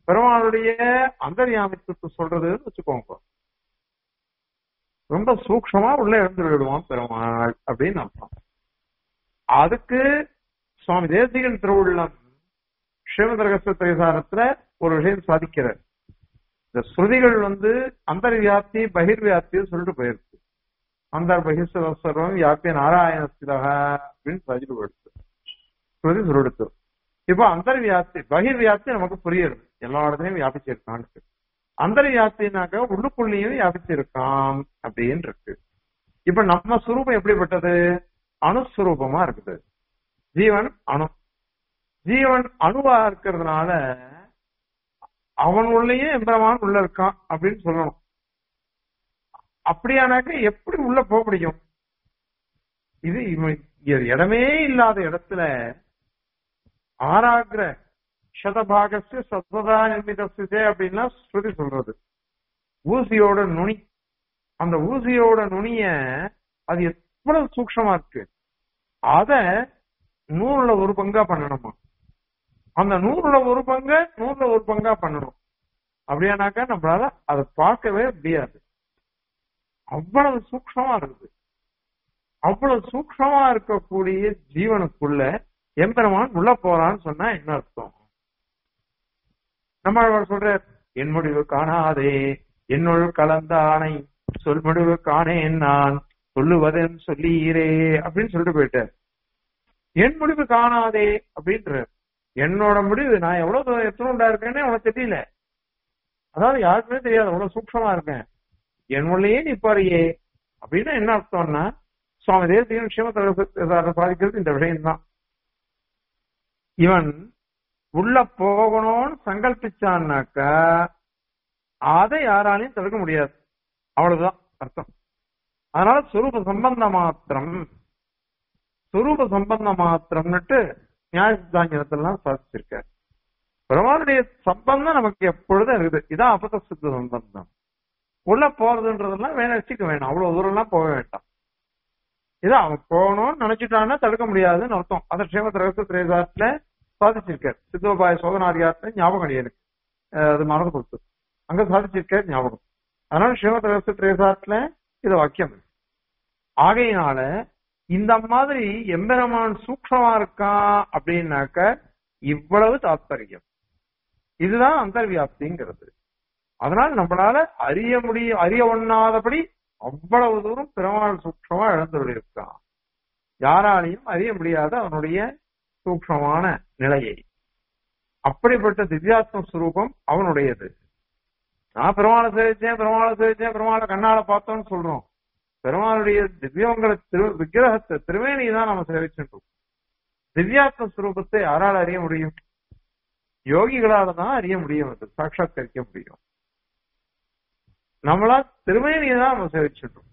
பெருமாளுடைய அந்தர்யாமித்துவத்தை சொல்றதுன்னு வச்சுக்கோங்க ரொம்ப சூக்ஷமா உள்ள இருந்து விடுவான் பெருமாள் அப்படின்னு அர்த்தம் அதுக்கு சுவாமி தேசிகன் திருவுள்ளம் ஸ்ரீமத் ரகசிய திரைசாரத்துல ஒரு விஷயம் சாதிக்கிறார் இந்த ஸ்ருதிகள் வந்து அந்தர்வியாப்தி பகிர்வியாப்தி சொல்லிட்டு போயிருக்கு அந்தர் பகிர்சர்வம் வியாபிய நாராயணஸ்திலக அப்படின்னு சாதிட்டு போயிடுச்சு ஸ்ருதி சொல்லிடுத்து இப்போ அந்தர்வியாப்தி பகிர்வியாப்தி நமக்கு புரியுது எல்லா இடத்துலயும் வியாபிச்சிருக்கான்னு அந்தர்வியாப்தினாக்க உள்ளுக்குள்ளேயும் வியாபிச்சிருக்கான் அப்படின்னு இருக்கு இப்ப நம்ம சுரூபம் எப்படிப்பட்டது அணுஸ்வரூபமா இருக்குது ஜீவன் அணு ஜீவன் அணுவா இருக்கிறதுனால அவன் உள்ளேயே எம்பெருமான் உள்ள இருக்கான் அப்படின்னு சொல்லணும் அப்படியானாக்க எப்படி உள்ள போக முடியும் இது இவன் இ- இடமே இல்லாத இடத்துல ஆராகிர சதபாகஸ்ய சத்வதா நிர்மிதஸ்தே அப்படின்னா ஸ்ருதி சொல்றது ஊசியோட நுனி அந்த ஊசியோட நுனிய அது எவ்வளவு சூக்ஷமா இருக்கு அத நூறுல ஒரு பங்கா பண்ணணுமா அந்த நூறுல ஒரு பங்க நூறுல ஒரு பங்கா பண்ணணும் அப்படியானாக்கா நம்மளால அதை பார்க்கவே முடியாது அவ்வளவு சூக்ஷமா இருக்குது அவ்வளவு சூக்ஷமா இருக்கக்கூடிய ஜீவனுக்குள்ள எம்பெருமான் உள்ள போறான்னு சொன்னா என்ன அர்த்தம் நம்ம சொல்ற என் முடிவு காணாதே என்னுள் கலந்த ஆணை சொல் முடிவு காணேன் நான் சொல்லுவதன் சொல்லீரே அப்படின்னு சொல்லிட்டு போயிட்டார் என் முடிவு காணாதே அப்படின்ற என்னோட முடிவு நான் எவ்வளவு தூரம் எத்தனை இருக்கேன்னு உனக்கு தெரியல அதாவது யாருக்குமே தெரியாது அவ்வளவு சூக்ஷமா இருக்கேன் என் உள்ளேயே நீ பாரியே அப்படின்னா என்ன அர்த்தம்னா சுவாமி தேசியம் விஷயம சாதிக்கிறது இந்த விஷயம்தான் இவன் உள்ள போகணும்னு சங்கல்பிச்சான்னாக்கா அதை யாராலையும் தடுக்க முடியாது அவ்வளவுதான் அர்த்தம் அதனால சுரூப சம்பந்த மாத்திரம் சுரூப சம்பந்த மாத்திரம்னுட்டு நியாய சித்தாங்கத்திலாம் சாதிச்சிருக்காரு பெருமாளுடைய சம்பந்தம் நமக்கு எப்பொழுதும் இருக்குது இதான் அபத சித்த சம்பந்தம் உள்ள போறதுன்றதெல்லாம் வேணா வச்சுக்க வேணாம் அவ்வளவு தூரம் எல்லாம் போக வேண்டாம் இதான் அவன் போகணும்னு நினைச்சிட்டான்னா தடுக்க முடியாதுன்னு அர்த்தம் அதை ஸ்ரீமத் ரகசிய திரேசாட்டுல சாதிச்சிருக்காரு சித்தோபாய சோதனாரியார்ட்ட ஞாபகம் இல்லை எனக்கு அஹ் அது மறந்து கொடுத்து அங்க சாதிச்சிருக்காரு ஞாபகம் அதனால ஸ்ரீமத் ரகசிய திரேசாட்டுல இது வாக்கியம் இருக்கு. ஆகையினால இந்த மாதிரி எம்பெருமான் சூக்ஷமா இருக்கான் அப்படின்னாக்க இவ்வளவு தாத்பரியம் இதுதான் அந்தர்வியாப்திங்கிறது அதனால நம்மளால அறிய முடியும் அறிய ஒண்ணாதபடி அவ்வளவு தூரம் பெருமாள் சூக்ஷமா எழுந்துள்ளிருக்கான் யாராலையும் அறிய முடியாத அவனுடைய சூக்ஷமான நிலையை அப்படிப்பட்ட திவ்யாத்ம ஸ்வரூபம் அவனுடையது நான் பெருமாளை சேவிச்சேன் பெருமாளை சேவிச்சேன் பெருமாளை கண்ணால பார்த்தோம்னு சொல்றோம் பெருமாளுடைய திவ்யங்களை திரு விக்கிரகத்தை திருவேணியை தான் நம்ம சேவிச்சுட்டோம் திவ்யாத்ம ஸ்வரூபத்தை யாரால் அறிய முடியும் யோகிகளால தான் அறிய முடியும் அது சாட்சாத்கரிக்க முடியும் நம்மளா திருமேனியை தான் நம்ம சேவிச்சிட்டோம்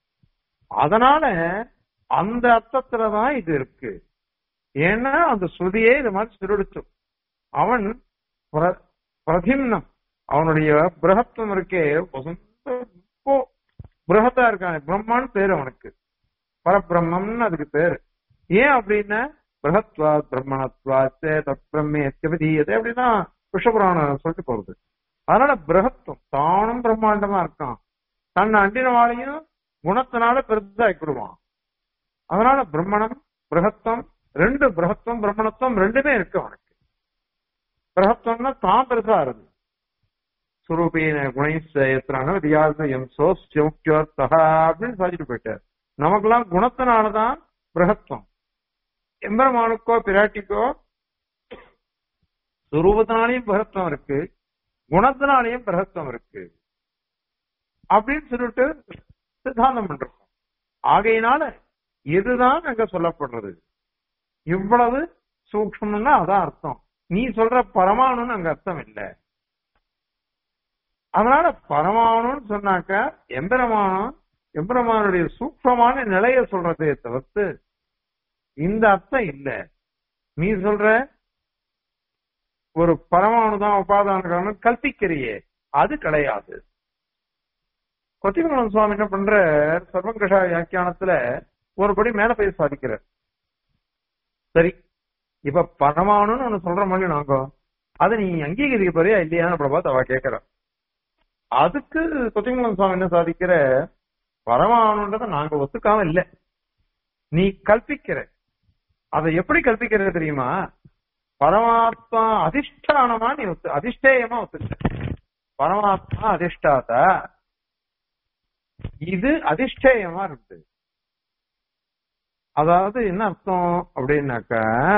அதனால அந்த அர்த்தத்துலதான் இது இருக்கு ஏன்னா அந்த ஸ்ருதியே இது மாதிரி திருடிச்சோம் அவன் பிர- பிரதிம்னம் அவனுடைய பிரகத்துவம் இருக்கே வசந்த இப்போ பிரகத்தா இருக்கான் பிரம்மான்னு பேரு அவனுக்கு பரபிரம்மம்னு அதுக்கு பேரு ஏன் அப்படின்னா பிரகத்வா பிரம்மணத்வா தத் பிரம்மே விதீயதே அப்படின்னா விஷபுராணம் சொல்லிட்டு போறது அதனால பிரகத்துவம் தானும் பிரம்மாண்டமா இருக்கான் தன்னை அண்டினவாளையும் குணத்தினால பெருசாக்கிடுவான் அதனால பிரம்மணம் பிரகத்தம் ரெண்டு பிரகத்துவம் பிரம்மணத்துவம் ரெண்டுமே இருக்கு அவனுக்கு பிரகத்துவம்னா தான் பெருசா இருக்கு சுரூபீன குணைசேத்திரான விதியாசயம் சோஸ்யோக்யோர்த்தா அப்படின்னு சாதிட்டு போயிட்டார் நமக்கெல்லாம் குணத்தினாலதான் பிரகத்துவம் எம்பெருமானுக்கோ பிராட்டிக்கோ சுரூபத்தினாலையும் பிரகத்துவம் இருக்கு குணத்தினாலையும் பிரகத்துவம் இருக்கு அப்படின்னு சொல்லிட்டு சித்தாந்தம் பண்றோம் ஆகையினால இதுதான் அங்க சொல்லப்படுறது இவ்வளவு சூக்ஷம்னா அதான் அர்த்தம் நீ சொல்ற பரமாணுன்னு அங்க அர்த்தம் இல்லை அதனால பரமாணுன்னு சொன்னாக்க எம்பெருமானம் எம்பெருமானுடைய சூக்ஷமான நிலைய சொல்றதே தவிர்த்து இந்த அர்த்தம் இல்ல நீ சொல்ற ஒரு பரமாணு தான் உபாதான காரணம் கல்பிக்கிறியே அது கிடையாது கொத்திமங்கலம் சுவாமி என்ன பண்ற சர்வங்கஷா வியாக்கியானத்துல ஒருபடி மேல போய் சாதிக்கிறார் சரி இப்ப பரமாணுன்னு ஒண்ணு சொல்ற மாதிரி நாங்க அதை நீ அங்கீகரிக்க போறியா இல்லையான்னு அப்படி பார்த்து அவ கேட்கறா அதுக்கு கொத்திங்குளம் சுவாமி என்ன சாதிக்கிற பரமாணுன்றத நாங்க ஒத்துக்காம இல்ல நீ கல்பிக்கிற அதை எப்படி கல்பிக்கிற தெரியுமா பரமாத்மா அதிஷ்டானமா நீ ஒத்து அதிஷ்டேயமா ஒத்துக்க பரமாத்மா அதிஷ்டாதா இது அதிஷ்டேயமா இருக்கு அதாவது என்ன அர்த்தம் அப்படின்னாக்க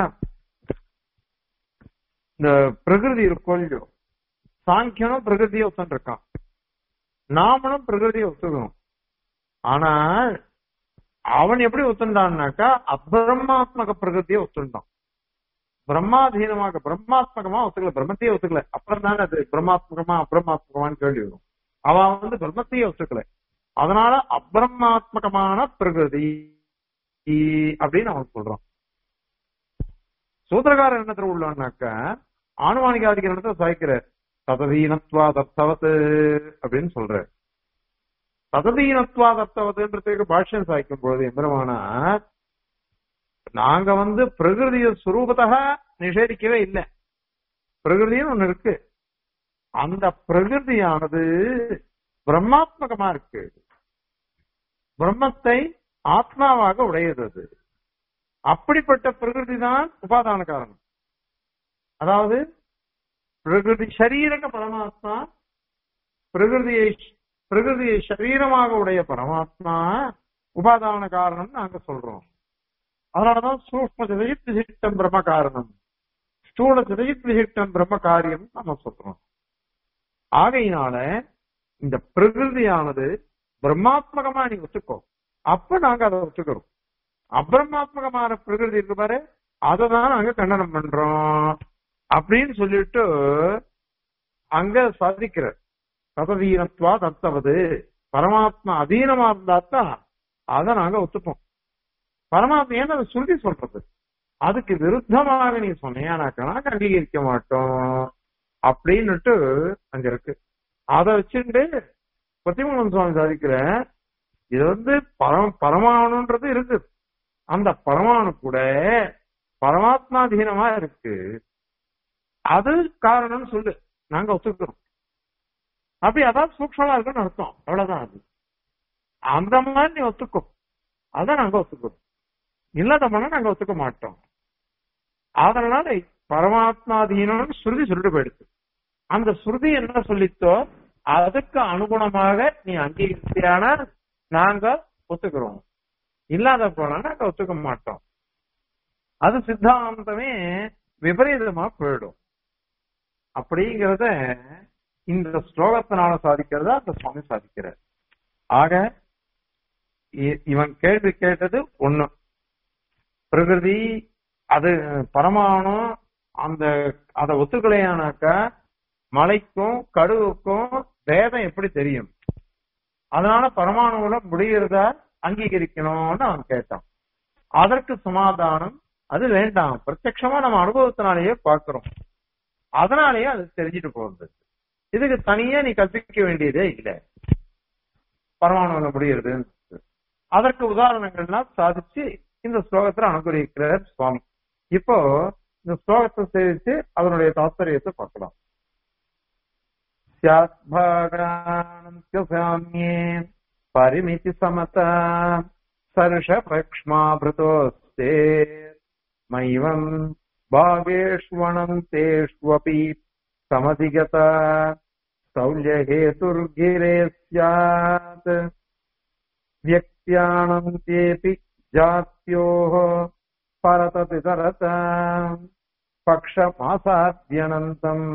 இந்த பிரகிருதி இருக்கும் இல்லையோ சாங்கியனும் பிரகிருதியை ஒத்துட்டு இருக்கான் நாமளும் பிரகிருதியை ஒத்துக்கணும் ஆனால் அவன் எப்படி ஒத்துண்டான்னாக்கா அப்பிரமாத்மக பிரகிருதியை ஒத்துண்டான் பிரம்மாதீனமாக பிரம்மாத்மகமா ஒத்துக்கல பிரம்மத்தையே ஒத்துக்கல அப்புறம் தானே அது பிரம்மாத்மகமா அப்பிரமாத்மகமான்னு கேள்வி வரும் அவன் வந்து பிரம்மத்தையே ஒத்துக்கல அதனால அப்பிரமாத்மகமான பிரகிருதி அப்படின்னு அவன் சொல்றான் சூத்திரகாரர் என்னத்துல உள்ளான்னாக்க ஆணுவானிகாதிக்கிற இடத்துல சாய்க்கிறார் சததீனத்வா தத்தவத்து அப்படின்னு சொல்ற சததீனத்வா தத்தவத்துன்றதுக்கு பாஷ்யம் சாய்க்கும் பொழுது எம்பெருமானா நாங்க வந்து பிரகிருதிய சுரூபத்தக நிஷேதிக்கவே இல்லை பிரகிருதியும் ஒண்ணு இருக்கு அந்த பிரகிருதியானது பிரம்மாத்மகமா இருக்கு பிரம்மத்தை ஆத்மாவாக உடையது அது அப்படிப்பட்ட பிரகிருதி தான் உபாதான காரணம் அதாவது பிரகிருதி சரீரக பரமாத்மா பிரகிருதியை பிரகிருதியை சரீரமாக உடைய பரமாத்மா உபாதான காரணம் நாங்க சொல்றோம் அதனாலதான் சூக்ம சிதையித் விசிஷ்டம் பிரம்ம காரணம் ஸ்தூல சிதையித் விசிஷ்டம் பிரம்ம காரியம் நம்ம சொல்றோம் ஆகையினால இந்த பிரகிருதியானது பிரம்மாத்மகமா நீ ஒத்துக்கோ அப்ப நாங்க அதை ஒத்துக்கிறோம் அபிரமாத்மகமான பிரகிருதி இருக்கு பாரு அதை தான் நாங்க கண்டனம் பண்றோம் அப்படின்னு சொல்லிட்டு அங்க சாதிக்கிற சதவீனத்வா தத்தவது பரமாத்மா அதீனமா இருந்தா தான் அதை நாங்க ஒத்துப்போம் பரமாத்மா ஏன்னு அதை சுருதி சொல்றது அதுக்கு விருத்தமாக நீ சொன்னியானாக்கா நாங்க அங்கீகரிக்க மாட்டோம் அப்படின்னுட்டு அங்க இருக்கு அதை வச்சுட்டு பத்திமூலம் சுவாமி சாதிக்கிற இது வந்து பரம் பரமாணுன்றது இருக்கு அந்த பரமாணு கூட பரமாத்மாதீனமா இருக்கு அது காரணம்னு சொல்லு நாங்க ஒத்துக்கிறோம் அப்படி அதான் சூக்ஷமா இருக்குன்னு அர்த்தம் அவ்வளவுதான் அது அந்த மாதிரி நீ ஒத்துக்கோ அதான் நாங்க ஒத்துக்கிறோம் இல்லாத பண்ண நாங்க ஒத்துக்க மாட்டோம் அதனால பரமாத்மாதீனம்னு சுருதி சொல்லிட்டு போயிடுச்சு அந்த சுருதி என்ன சொல்லித்தோ அதுக்கு அனுகுணமாக நீ அங்கீகரித்தியான நாங்க ஒத்துக்கிறோம் இல்லாத போனா நாங்க ஒத்துக்க மாட்டோம் அது சித்தாந்தமே விபரீதமா போயிடும் அப்படிங்கறத இந்த ஸ்லோகத்தினால சாதிக்கிறத அந்த சுவாமி சாதிக்கிறார் ஆக இ- இவன் கேள்வி கேட்டது ஒண்ணு பிரகிருதி அது பரமாணு அந்த அதை ஒத்துக்கலையானாக்க மலைக்கும் கடுவுக்கும் வேதம் எப்படி தெரியும் அதனால பரமாணுல முடிகிறத அங்கீகரிக்கணும்னு அவன் கேட்டான் அதற்கு சமாதானம் அது வேண்டாம் பிரத்யட்சமா நம்ம அனுபவத்தினாலேயே பார்க்கிறோம் அதனாலேயே அது தெரிஞ்சுட்டு போறது இதுக்கு தனியா நீ கற்பிக்க வேண்டியதே இல்லை பரமாணுல முடிகிறது அதற்கு உதாரணங்கள்லாம் சாதிச்சு இந்த ஸ்லோகத்துல அனுகிரகிக்கிறார் சுவாமி இப்போ இந்த ஸ்லோகத்தை சேவிச்சு அதனுடைய தாத்பரியத்தை பார்க்கலாம் சாத்பாகானந்தியசாமியே பரிமிதி சமதா சர்ஷபக்ஷ்மாபிருதோஸ்தே மைவம் भागेष्वणन्तेष्वपि समधिगता सौल्यहेतुर्गिरे स्यात् व्यक्त्यानन्त्येऽपि जात्योः परतपितरत पक्षमासाद्यनन्तम्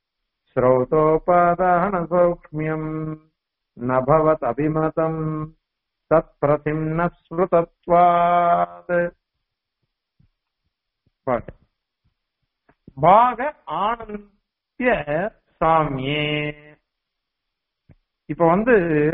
श्रौतोपादानसौक्ष्म्यम् न भवदभिमतम् तत्प्रतिम् न स्मृतत्वात् பாட்டு. பாக ஆனந்திய சாமியே இப்ப வந்து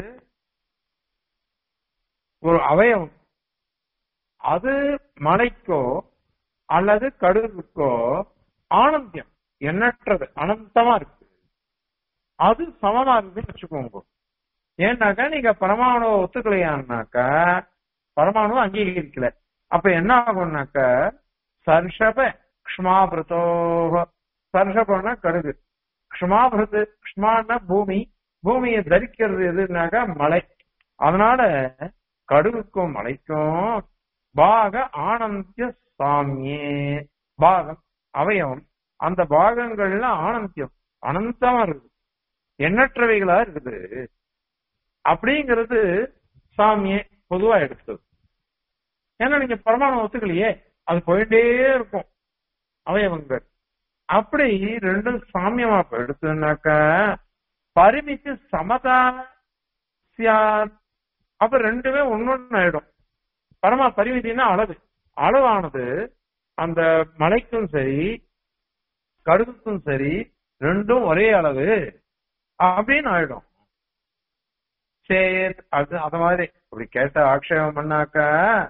ஒரு அவயவம் அது மலைக்கோ அல்லது கடுகுக்கோ ஆனந்தியம் எண்ணற்றது அனந்தமா இருக்கு அது சமமா இருக்குன்னு வச்சுக்கோங்க ஏன்னாக்கா நீங்க பரமாணு ஒத்துக்கலையான்னாக்கா பரமாணு அங்கீகரிக்கல அப்ப என்ன ஆகும்னாக்க சர்ஷப க்ஷ்மாபிருதோ ஸ்பர்ஷபம்னா கடுகு க்ஷ்மாபிரது க்ஷ்மான்னா பூமி பூமியை தரிக்கிறது எதுனாக்கா மலை அதனால கடுகுக்கும் மலைக்கும் பாக ஆனந்திய சாமியே பாகம் அவயவம் அந்த பாகங்கள்ல ஆனந்தியம் அனந்தமா இருக்குது எண்ணற்றவைகளா இருக்குது அப்படிங்கிறது சாமியே பொதுவா எடுத்தது ஏன்னா நீங்க பரமாணு ஒத்துக்கலையே அது போயிட்டே இருக்கும் அவயவங்கள் அப்படி ரெண்டும் சாமியமா இப்ப எடுத்ததுனாக்கா பரிமித்து சமதா சியாத் அப்ப ரெண்டுமே ஒன்னொன்னு ஆயிடும் பரமா பரிமிதினா அளவு அளவானது அந்த மலைக்கும் சரி கடுகுக்கும் சரி ரெண்டும் ஒரே அளவு அப்படின்னு ஆயிடும் சரி அது அத மாதிரி அப்படி கேட்ட ஆக்ஷேபம் பண்ணாக்கா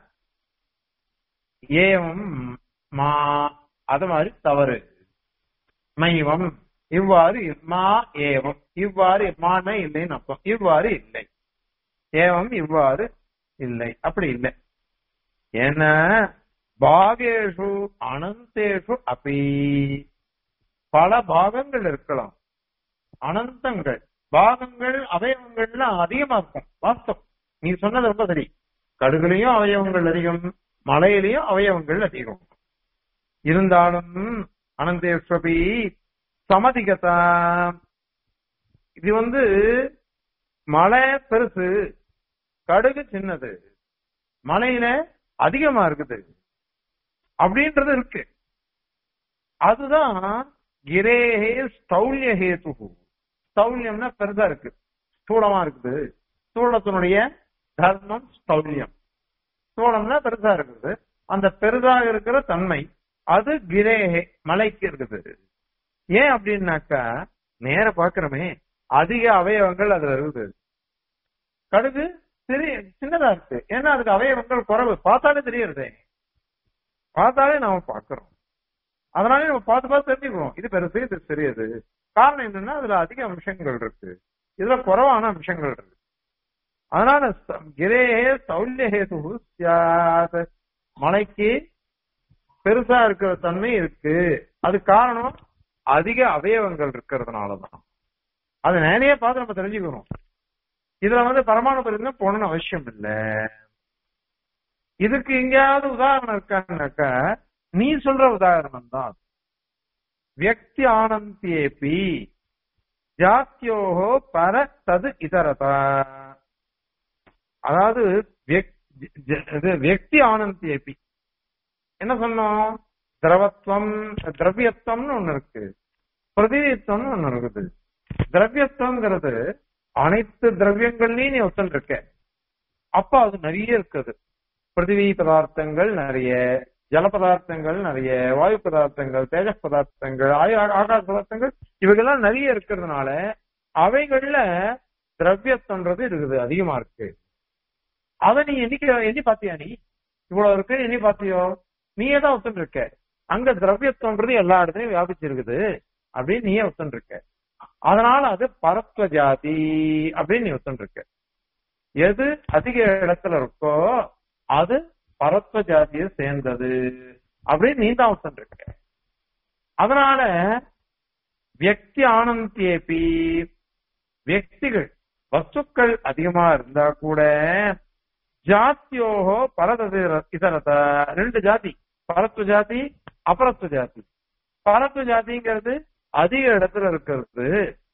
ஏவம் மா அது மாதிரி தவறு மைவம் இவ்வாறு மா ஏவம் இவ்வாறு மான இல்லைன்னு அர்த்தம் இவ்வாறு இல்லை ஏவம் இவ்வாறு இல்லை அப்படி இல்லை ஏன்னா பாகேஷு அனந்தேஷு அப்பி பல பாகங்கள் இருக்கலாம் அனந்தங்கள் பாகங்கள் அவயவங்கள்லாம் அதிகமா இருக்கும் வாஸ்தவம் நீ சொன்னது ரொம்ப சரி கடுகுலையும் அவயவங்கள் அதிகம் மலையிலையும் அவயவங்கள் அதிகம் இருந்தாலும் அனந்தேஸ்வபி சமதிகதா இது வந்து மலை பெருசு கடுகு சின்னது மலையில அதிகமா இருக்குது அப்படின்றது இருக்கு அதுதான் கிரேஹே ஸ்தௌல்ய ஹேது ஸ்தௌல்யம்னா பெருசா இருக்கு ஸ்தூலமா இருக்குது ஸ்தூலத்தினுடைய தர்மம் ஸ்தௌல்யம் ஸ்தூலம்னா பெருசா இருக்குது அந்த பெருசா இருக்கிற தன்மை அது கிரேஹே மலைக்கு இருக்குது ஏன் அப்படின்னாக்கா நேர பாக்குறோமே அதிக அவயவங்கள் அதுல இருக்குது கடுகு சிறிய சின்னதா இருக்கு ஏன்னா அதுக்கு அவயவங்கள் குறைவு பார்த்தாலே தெரியறதே பார்த்தாலே நாம பாக்குறோம் அதனாலே நம்ம பார்த்து பார்த்து தெரிஞ்சுக்கிறோம் இது பெருசு இது சிறியது காரணம் என்னன்னா அதுல அதிக அம்சங்கள் இருக்கு இதுல குறைவான அம்சங்கள் இருக்கு அதனால ச- கிரேஹே சௌல்யஹேது சியாத் மலைக்கு பெருசா இருக்கிற தன்மை இருக்கு அது காரணம் அதிக அவயவங்கள் இருக்கிறதுனாலதான் அது நேரையே பார்த்து நம்ம தெரிஞ்சுக்கிறோம் இதுல வந்து பரமாணு பரிந்தம் போகணும்னு அவசியம் இல்ல இதுக்கு எங்கேயாவது உதாரணம் இருக்கான்னாக்கா நீ சொல்ற உதாரணம் தான் வியக்தி ஆனந்தியேபி ஜாத்தியோகோ பர தது இதரதா அதாவது வியக்- ஜ- இது வியக்தி ஆனந்தியேபி என்ன சொன்னோம் திரவத்துவம் திரவியத்துவம்னு ஒண்ணு இருக்கு பிரதிநிதித்துவம்னு ஒண்ணு இருக்குது திரவியத்துவங்கிறது அனைத்து திரவியங்கள்லயும் நீ ஒத்தல் இருக்க அப்ப அது நிறைய இருக்குது பிருத்திவி பதார்த்தங்கள் நிறைய ஜல பதார்த்தங்கள் நிறைய வாயு பதார்த்தங்கள் தேஜ பதார்த்தங்கள் ஆயு ஆகாச பதார்த்தங்கள் இவைகள்லாம் நிறைய இருக்கிறதுனால அவைகள்ல திரவியத்துவன்றது இருக்குது அதிகமா இருக்கு அத நீ எண்ணிக்க எண்ணி பாத்தியா நீ இவ்வளவு இருக்கு எண்ணி பாத்தியோ நீயே தான் ஒத்துன்னு இருக்க அங்க திரவியத்துவன்றது எல்லா இடத்துலயும் வியாபிச்சிருக்குது அப்படின்னு நீயே ஒத்துன்னு இருக்க அதனால அது பரத்வ ஜாதி அப்படின்னு நீ ஒத்துன்னு இருக்க எது அதிக இடத்துல இருக்கோ அது பரத்வ ஜாதியை சேர்ந்தது அப்படின்னு நீ தான் ஒத்துன்னு இருக்க அதனால வியக்தி ஆனந்தியேபி வியக்திகள் வஸ்துக்கள் அதிகமா இருந்தா கூட ஜாத்தியோகோ பரதது இதரத ரெண்டு ஜாதி பரத்வ ஜாதி அபரத்வ ஜாதி பரத்வ ஜாதிங்கிறது அதிக இடத்துல இருக்கிறது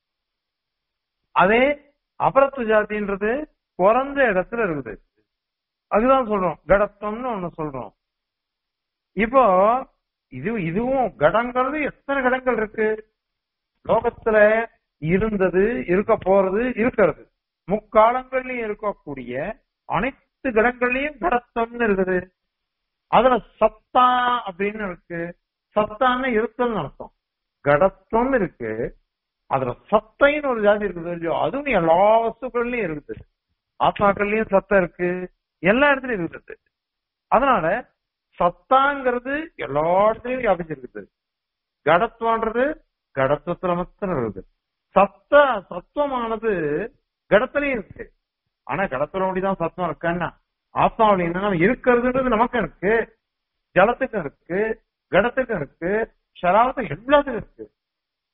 அதே அபரத்வ ஜாதின்றது குறைஞ்ச இடத்துல இருக்குது அதுதான் சொல்றோம் கடத்தம்னு ஒண்ணு சொல்றோம் இப்போ இது இதுவும் கடங்கிறது எத்தனை கடங்கள் இருக்கு லோகத்துல இருந்தது இருக்க போறது இருக்கிறது முக்காலங்கள்லயும் இருக்கக்கூடிய அனைத்து கடங்கள்லயும் கடத்தம்னு இருக்குது அதுல சத்தா அப்படின்னு இருக்கு சத்தான்னு இருத்தல் அர்த்தம் கடத்தம் இருக்கு அதுல சத்தைன்னு ஒரு ஜாதி இருக்குது இல்லையோ அதுவும் எல்லா வஸ்துக்கள்லயும் இருக்குது ஆத்மாக்கள்லயும் சத்தம் இருக்கு எல்லா இடத்துலயும் இருக்குது அதனால சத்தாங்கிறது எல்லா இடத்துலயும் வியாபிச்சிருக்குது கடத்துவன்றது கடத்துவத்துல மாத்திரம் இருக்குது சத்த சத்துவமானது கடத்திலையும் இருக்கு ஆனா கடத்துல ஒண்டிதான் சத்தம் இருக்கான்னா ஆத்மாவில் என்னன்னா இருக்கிறதுன்றது நமக்கு இருக்கு ஜலத்துக்கும் இருக்கு கடத்துக்கும் இருக்கு ஷராத்துக்கும் எல்லாத்துக்கும் இருக்கு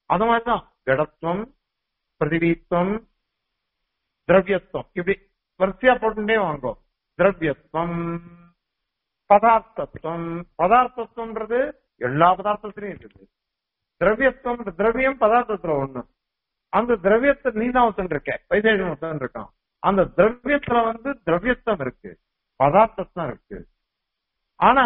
அது மாதிரிதான் கடத்துவம் பிரதிபீத்துவம் திரவியத்துவம் இப்படி வரிசையா போட்டுட்டே வாங்கும் திரவியத்துவம் பதார்த்தத்துவம் பதார்த்தத்துவம்ன்றது எல்லா பதார்த்தத்திலையும் இருக்குது திரவியத்துவம் திரவியம் பதார்த்தத்துல ஒண்ணு அந்த திரவியத்தை நீ தான் ஒத்துன்னு இருக்க வைசேஷன் ஒத்துன்னு இருக்கான் அந்த திரவியத்துல வந்து திரவியத்துவம் இருக்கு பதார்த்தம் இருக்கு ஆனா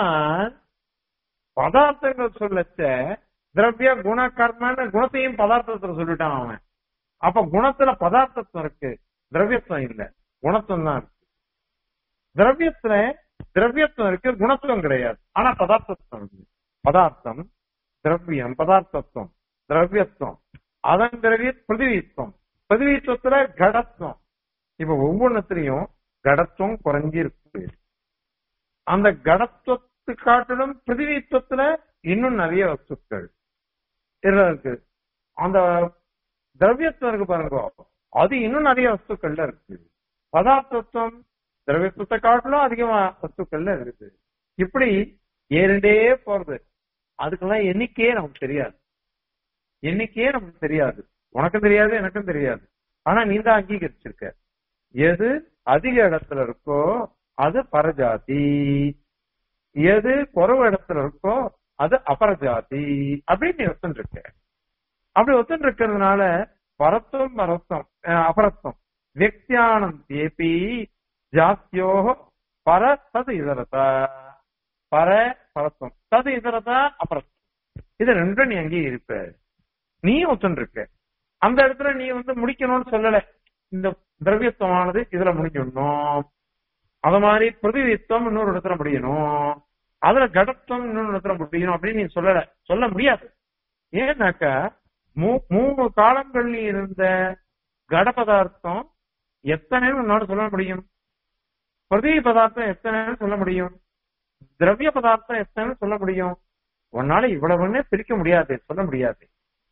பதார்த்தங்கள் சொல்லச்ச திரவிய குண கர்மன்னு குணத்தையும் பதார்த்தத்துல சொல்லிட்டான் அவன் அப்ப குணத்துல பதார்த்தத்துவம் இருக்கு திரவியத்துவம் இல்ல குணத்துவம் தான் இருக்கு திரவியத்துல திரவியத்துவம் இருக்கு குணத்துவம் கிடையாது ஆனா பதார்த்தத்துவம் இருக்கு பதார்த்தம் திரவியம் பதார்த்தத்துவம் திரவியத்துவம் அதன் பிறகு பிருதிவித்துவம் பிருதிவித்துவத்துல கடத்துவம் இப்ப ஒவ்வொன்றத்திலையும் கடத்துவம் குறைஞ்சிருக்கு அந்த கடத்துவத்து காட்டிலும் பிருதிவித்துவத்துல இன்னும் நிறைய வஸ்துக்கள் இருக்கு அந்த திரவியத்துவம் இருக்கு பாருங்க அது இன்னும் நிறைய வஸ்துக்கள்ல இருக்கு பதார்த்தத்துவம் திரவியத்துவத்தை காட்டிலும் அதிகமா வஸ்துக்கள்ல இருக்குது இப்படி ஏறிண்டே போறது அதுக்கெல்லாம் எண்ணிக்கையே நமக்கு தெரியாது எண்ணிக்கையே நமக்கு தெரியாது உனக்கும் தெரியாது எனக்கும் தெரியாது ஆனா நீ தான் அங்கீகரிச்சிருக்க எது அதிக இடத்துல இருக்கோ அது பரஜாதி எது குறைவு இடத்துல இருக்கோ அது அபரஜாதி அப்படின்னு நீ ஒத்துன்னு இருக்க அப்படி ஒத்துன்னு இருக்கிறதுனால பரத்துவம் பரத்தம் அபரத்தம் வியக்தியானம் தேபி ஜாத்தியோ பர தது இதரதா பர பரத்தம் தது இதரதா அபரத்தம் இது ரெண்டும் நீ அங்கீகரிப்ப நீ ஒத்துன்னு இருக்க அந்த இடத்துல நீ வந்து முடிக்கணும்னு சொல்லல இந்த திரவியத்துவமானது இதுல முடிஞ்சிடணும் அத மாதிரி பிரதிவித்துவம் இன்னொரு இடத்துல முடியணும் அதுல கடத்துவம் இன்னொரு இடத்துல முடியணும் அப்படின்னு நீ சொல்லல சொல்ல முடியாது ஏன்னாக்கா மூணு காலங்கள்ல இருந்த கட பதார்த்தம் எத்தனை உன்னால சொல்ல முடியும் பிரதி பதார்த்தம் எத்தனை சொல்ல முடியும் திரவிய பதார்த்தம் எத்தனை சொல்ல முடியும் உன்னால இவ்வளவுன்னு பிரிக்க முடியாது சொல்ல முடியாது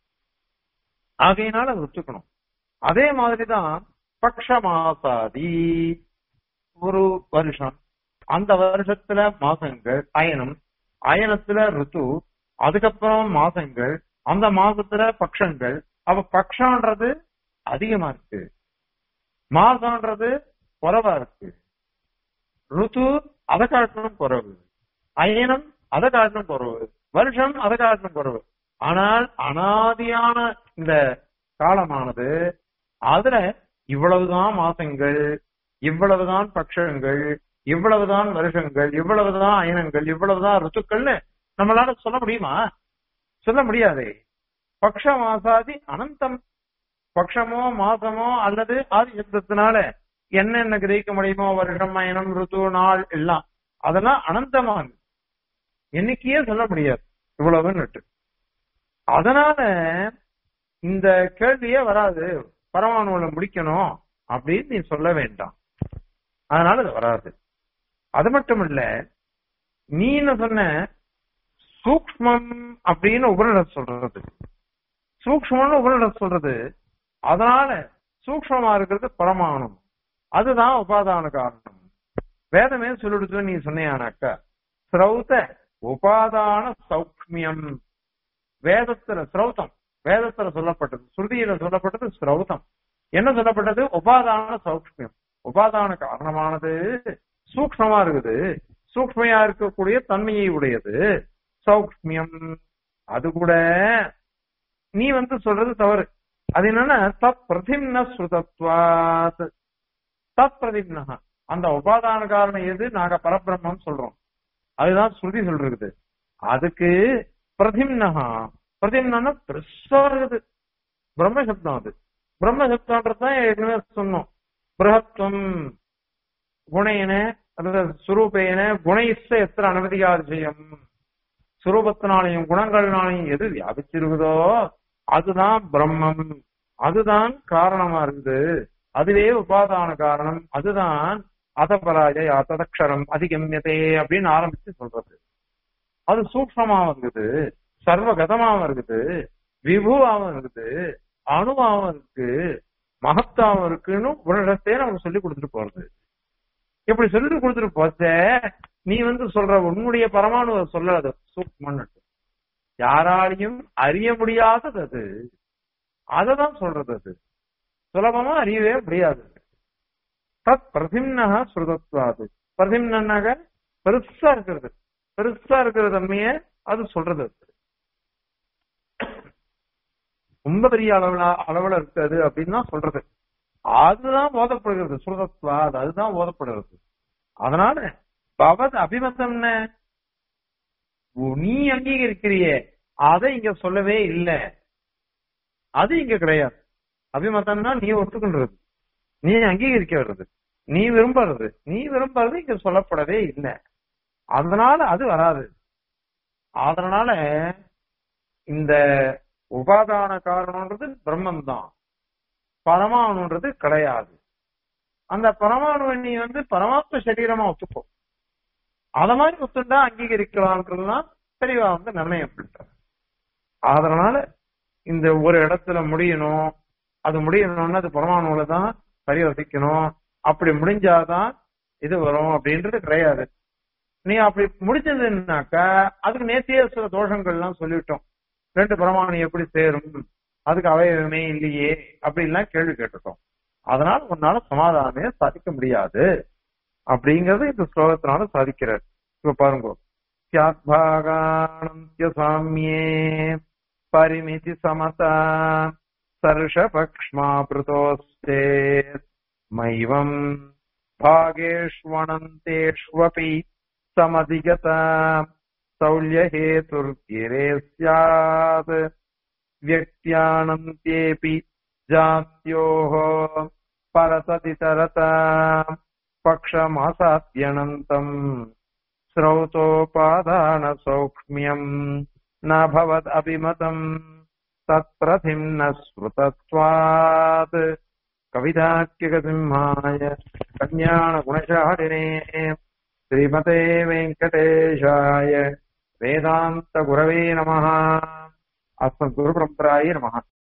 ஆகையினால அதை ஒத்துக்கணும் அதே மாதிரிதான் பக்ஷமாசாதி ஒரு வருஷம் அந்த வருஷத்துல மாசங்கள் அயனம் அயனத்துல ருத்து அதுக்கப்புறம் மாசங்கள் அந்த மாசத்துல பக்ஷங்கள் அப்ப பக்ஷன்றது அதிகமா இருக்கு மாசம்ன்றது குறைவா இருக்கு ருத்து அதை காட்டிலும் குறைவு அயனம் அதை காட்டிலும் குறைவு வருஷம் அதை காட்டிலும் குறைவு ஆனால் அனாதியான இந்த காலமானது அதுல இவ்வளவுதான் மாசங்கள் இவ்வளவுதான் பட்சங்கள் இவ்வளவுதான் வருஷங்கள் இவ்வளவுதான் அயனங்கள் இவ்வளவுதான் ருத்துக்கள்னு நம்மளால சொல்ல முடியுமா சொல்ல முடியாதே பக்ஷ மாசாதி அனந்தம் பக்ஷமோ மாசமோ அல்லது ஆதி சப்தத்தினால என்னென்ன கிரகிக்க முடியுமோ வருஷம் அயனம் ருத்து நாள் எல்லாம் அதெல்லாம் அனந்தமான எண்ணிக்கையே சொல்ல முடியாது இவ்வளவுன்னு அதனால இந்த கேள்வியே வராது பரமாணுல முடிக்கணும் அப்படின்னு நீ சொல்ல வேண்டாம் அதனால அது வராது அது மட்டும் இல்ல நீ என்ன சொன்ன சூக்மம் அப்படின்னு உபநிட சொல்றது சூக்மம்னு உபநிட சொல்றது அதனால சூக்மமா இருக்கிறது பரமாணம் அதுதான் உபாதான காரணம் வேதமே சொல்லிடுச்சு நீ சொன்னியானாக்கா ஸ்ரௌத உபாதான சௌக்மியம் வேதத்துல ஸ்ரௌதம் வேதத்துல சொல்லப்பட்டது ஸ்ருதியில சொல்லப்பட்டது ஸ்ரௌதம் என்ன சொல்லப்பட்டது உபாதான சௌக்மியம் உபாதான காரணமானது சூக்மமா இருக்குது சூக்மையா இருக்கக்கூடிய தன்மையை உடையது சௌக்மியம் அது கூட நீ வந்து சொல்றது தவறு அது என்னன்னா தத் பிரதிம்ன ஸ்ருதத்வாத் தத் பிரதிம்னா அந்த உபாதான காரணம் எது நாங்க பரபிரம்மம் சொல்றோம் அதுதான் ஸ்ருதி சொல்றது அதுக்கு பிரதிம்னஹா பிரதிம்னா பெருசா இருக்குது பிரம்மசப்தம் அது பிரம்மசப்தம்ன்றதுதான் ஏற்கனவே சொன்னோம் பிரகத்துவம் குணேன அதாவது சுரூபேன குணைச எத்திர அனுமதியாதிசயம் சுரூபத்தினாலையும் குணங்கள்னாலையும் எது வியாபிச்சிருக்குதோ அதுதான் பிரம்மம் அதுதான் காரணமா இருக்குது அதுவே உபாதான காரணம் அதுதான் அதபராஜ அத்ததக்ஷரம் அதிகமியதே அப்படின்னு ஆரம்பிச்சு சொல்றது அது சூக்மமாவும் இருக்குது சர்வகதமாவும் இருக்குது விபுவாவும் இருக்குது அணுவாவும் இருக்கு மகத்தாவும் இருக்குன்னு ஒரு இடத்தையே நமக்கு சொல்லி கொடுத்துட்டு போறது இப்படி சொல்லிட்டு கொடுத்துட்டு போச்ச நீ வந்து சொல்ற உன்னுடைய பரமாணு சொல்லாத சூக்மன்னு யாராலையும் அறிய முடியாதது அது அததான் சொல்றது அது சுலபமா அறியவே முடியாது தத் பிரதிம்னக ஸ்ருதத்வாது பிரதிம்னாக பெருசா இருக்கிறது பெருசா இருக்கிற தன்மைய அது சொல்றது அது. ரொம்ப பெரிய அளவுல அளவுல இருக்காது அப்படின்னு தான் சொல்றது அதுதான் ஓதப்படுகிறது சுரதத்வாது அதுதான் ஓதப்படுகிறது அதனால பவத் அபிமத்தம்னு நீ அங்கீகரிக்கிறியே அதை இங்க சொல்லவே இல்லை அது இங்க கிடையாது அபிமத்தம்னா நீ ஒத்துக்கின்றது நீ அங்கீகரிக்க வர்றது நீ விரும்புறது நீ விரும்புறது இங்க சொல்லப்படவே இல்லை அதனால அது வராது அதனால இந்த உபாதான காரணம்ன்றது பிரம்மன் தான் பரமாணுன்றது கிடையாது அந்த பரமாணுவை நீ வந்து பரமாத்ம சரீரமா ஒத்துப்போ அத மாதிரி ஒத்துண்டா அங்கீகரிக்கலான்றதுதான் தெளிவா வந்து நிர்ணயம் பண்ணிட்டார் அதனால இந்த ஒரு இடத்துல முடியணும் அது முடியணும்னா அது பரமாணுல தான் பரிவர்த்திக்கணும் அப்படி முடிஞ்சாதான் இது வரும் அப்படின்றது கிடையாது நீ அப்படி முடிச்சதுன்னாக்கா அதுக்கு நேத்தியே சில தோஷங்கள்லாம் சொல்லிவிட்டோம் ரெண்டு பிரமாணி எப்படி சேரும் அதுக்கு அவயவமே இல்லையே அப்படின்லாம் கேள்வி கேட்டுட்டோம் அதனால உன்னால சமாதானமே சாதிக்க முடியாது அப்படிங்கறது இந்த ஸ்லோகத்தினால சாதிக்கிறார் இப்ப பாருங்க சியாத்பாகானந்திய சாமியே பரிமிதி சமதா சர்ஷபக்ஷ்மாபிருதோஸ்தே மைவம் भागेष्वनन्तेष्वपि समधिगता सौल्यहेतुर्गिरे स्यात् व्यक्त्यानन्त्येऽपि जात्योः परतदितरता पक्षमासाद्यनन्तम् श्रौतोपादानसौक्ष्म्यम् न भवदभिमतम् तत्प्रथिम् न स्मृतत्वात् कविताख्यगसिंहाय कल्याणगुणशालिने श्रीमते वेङ्कटेशाय वेदान्तगुरवे नमः अस्मद्गुरुपरम्परायै नमः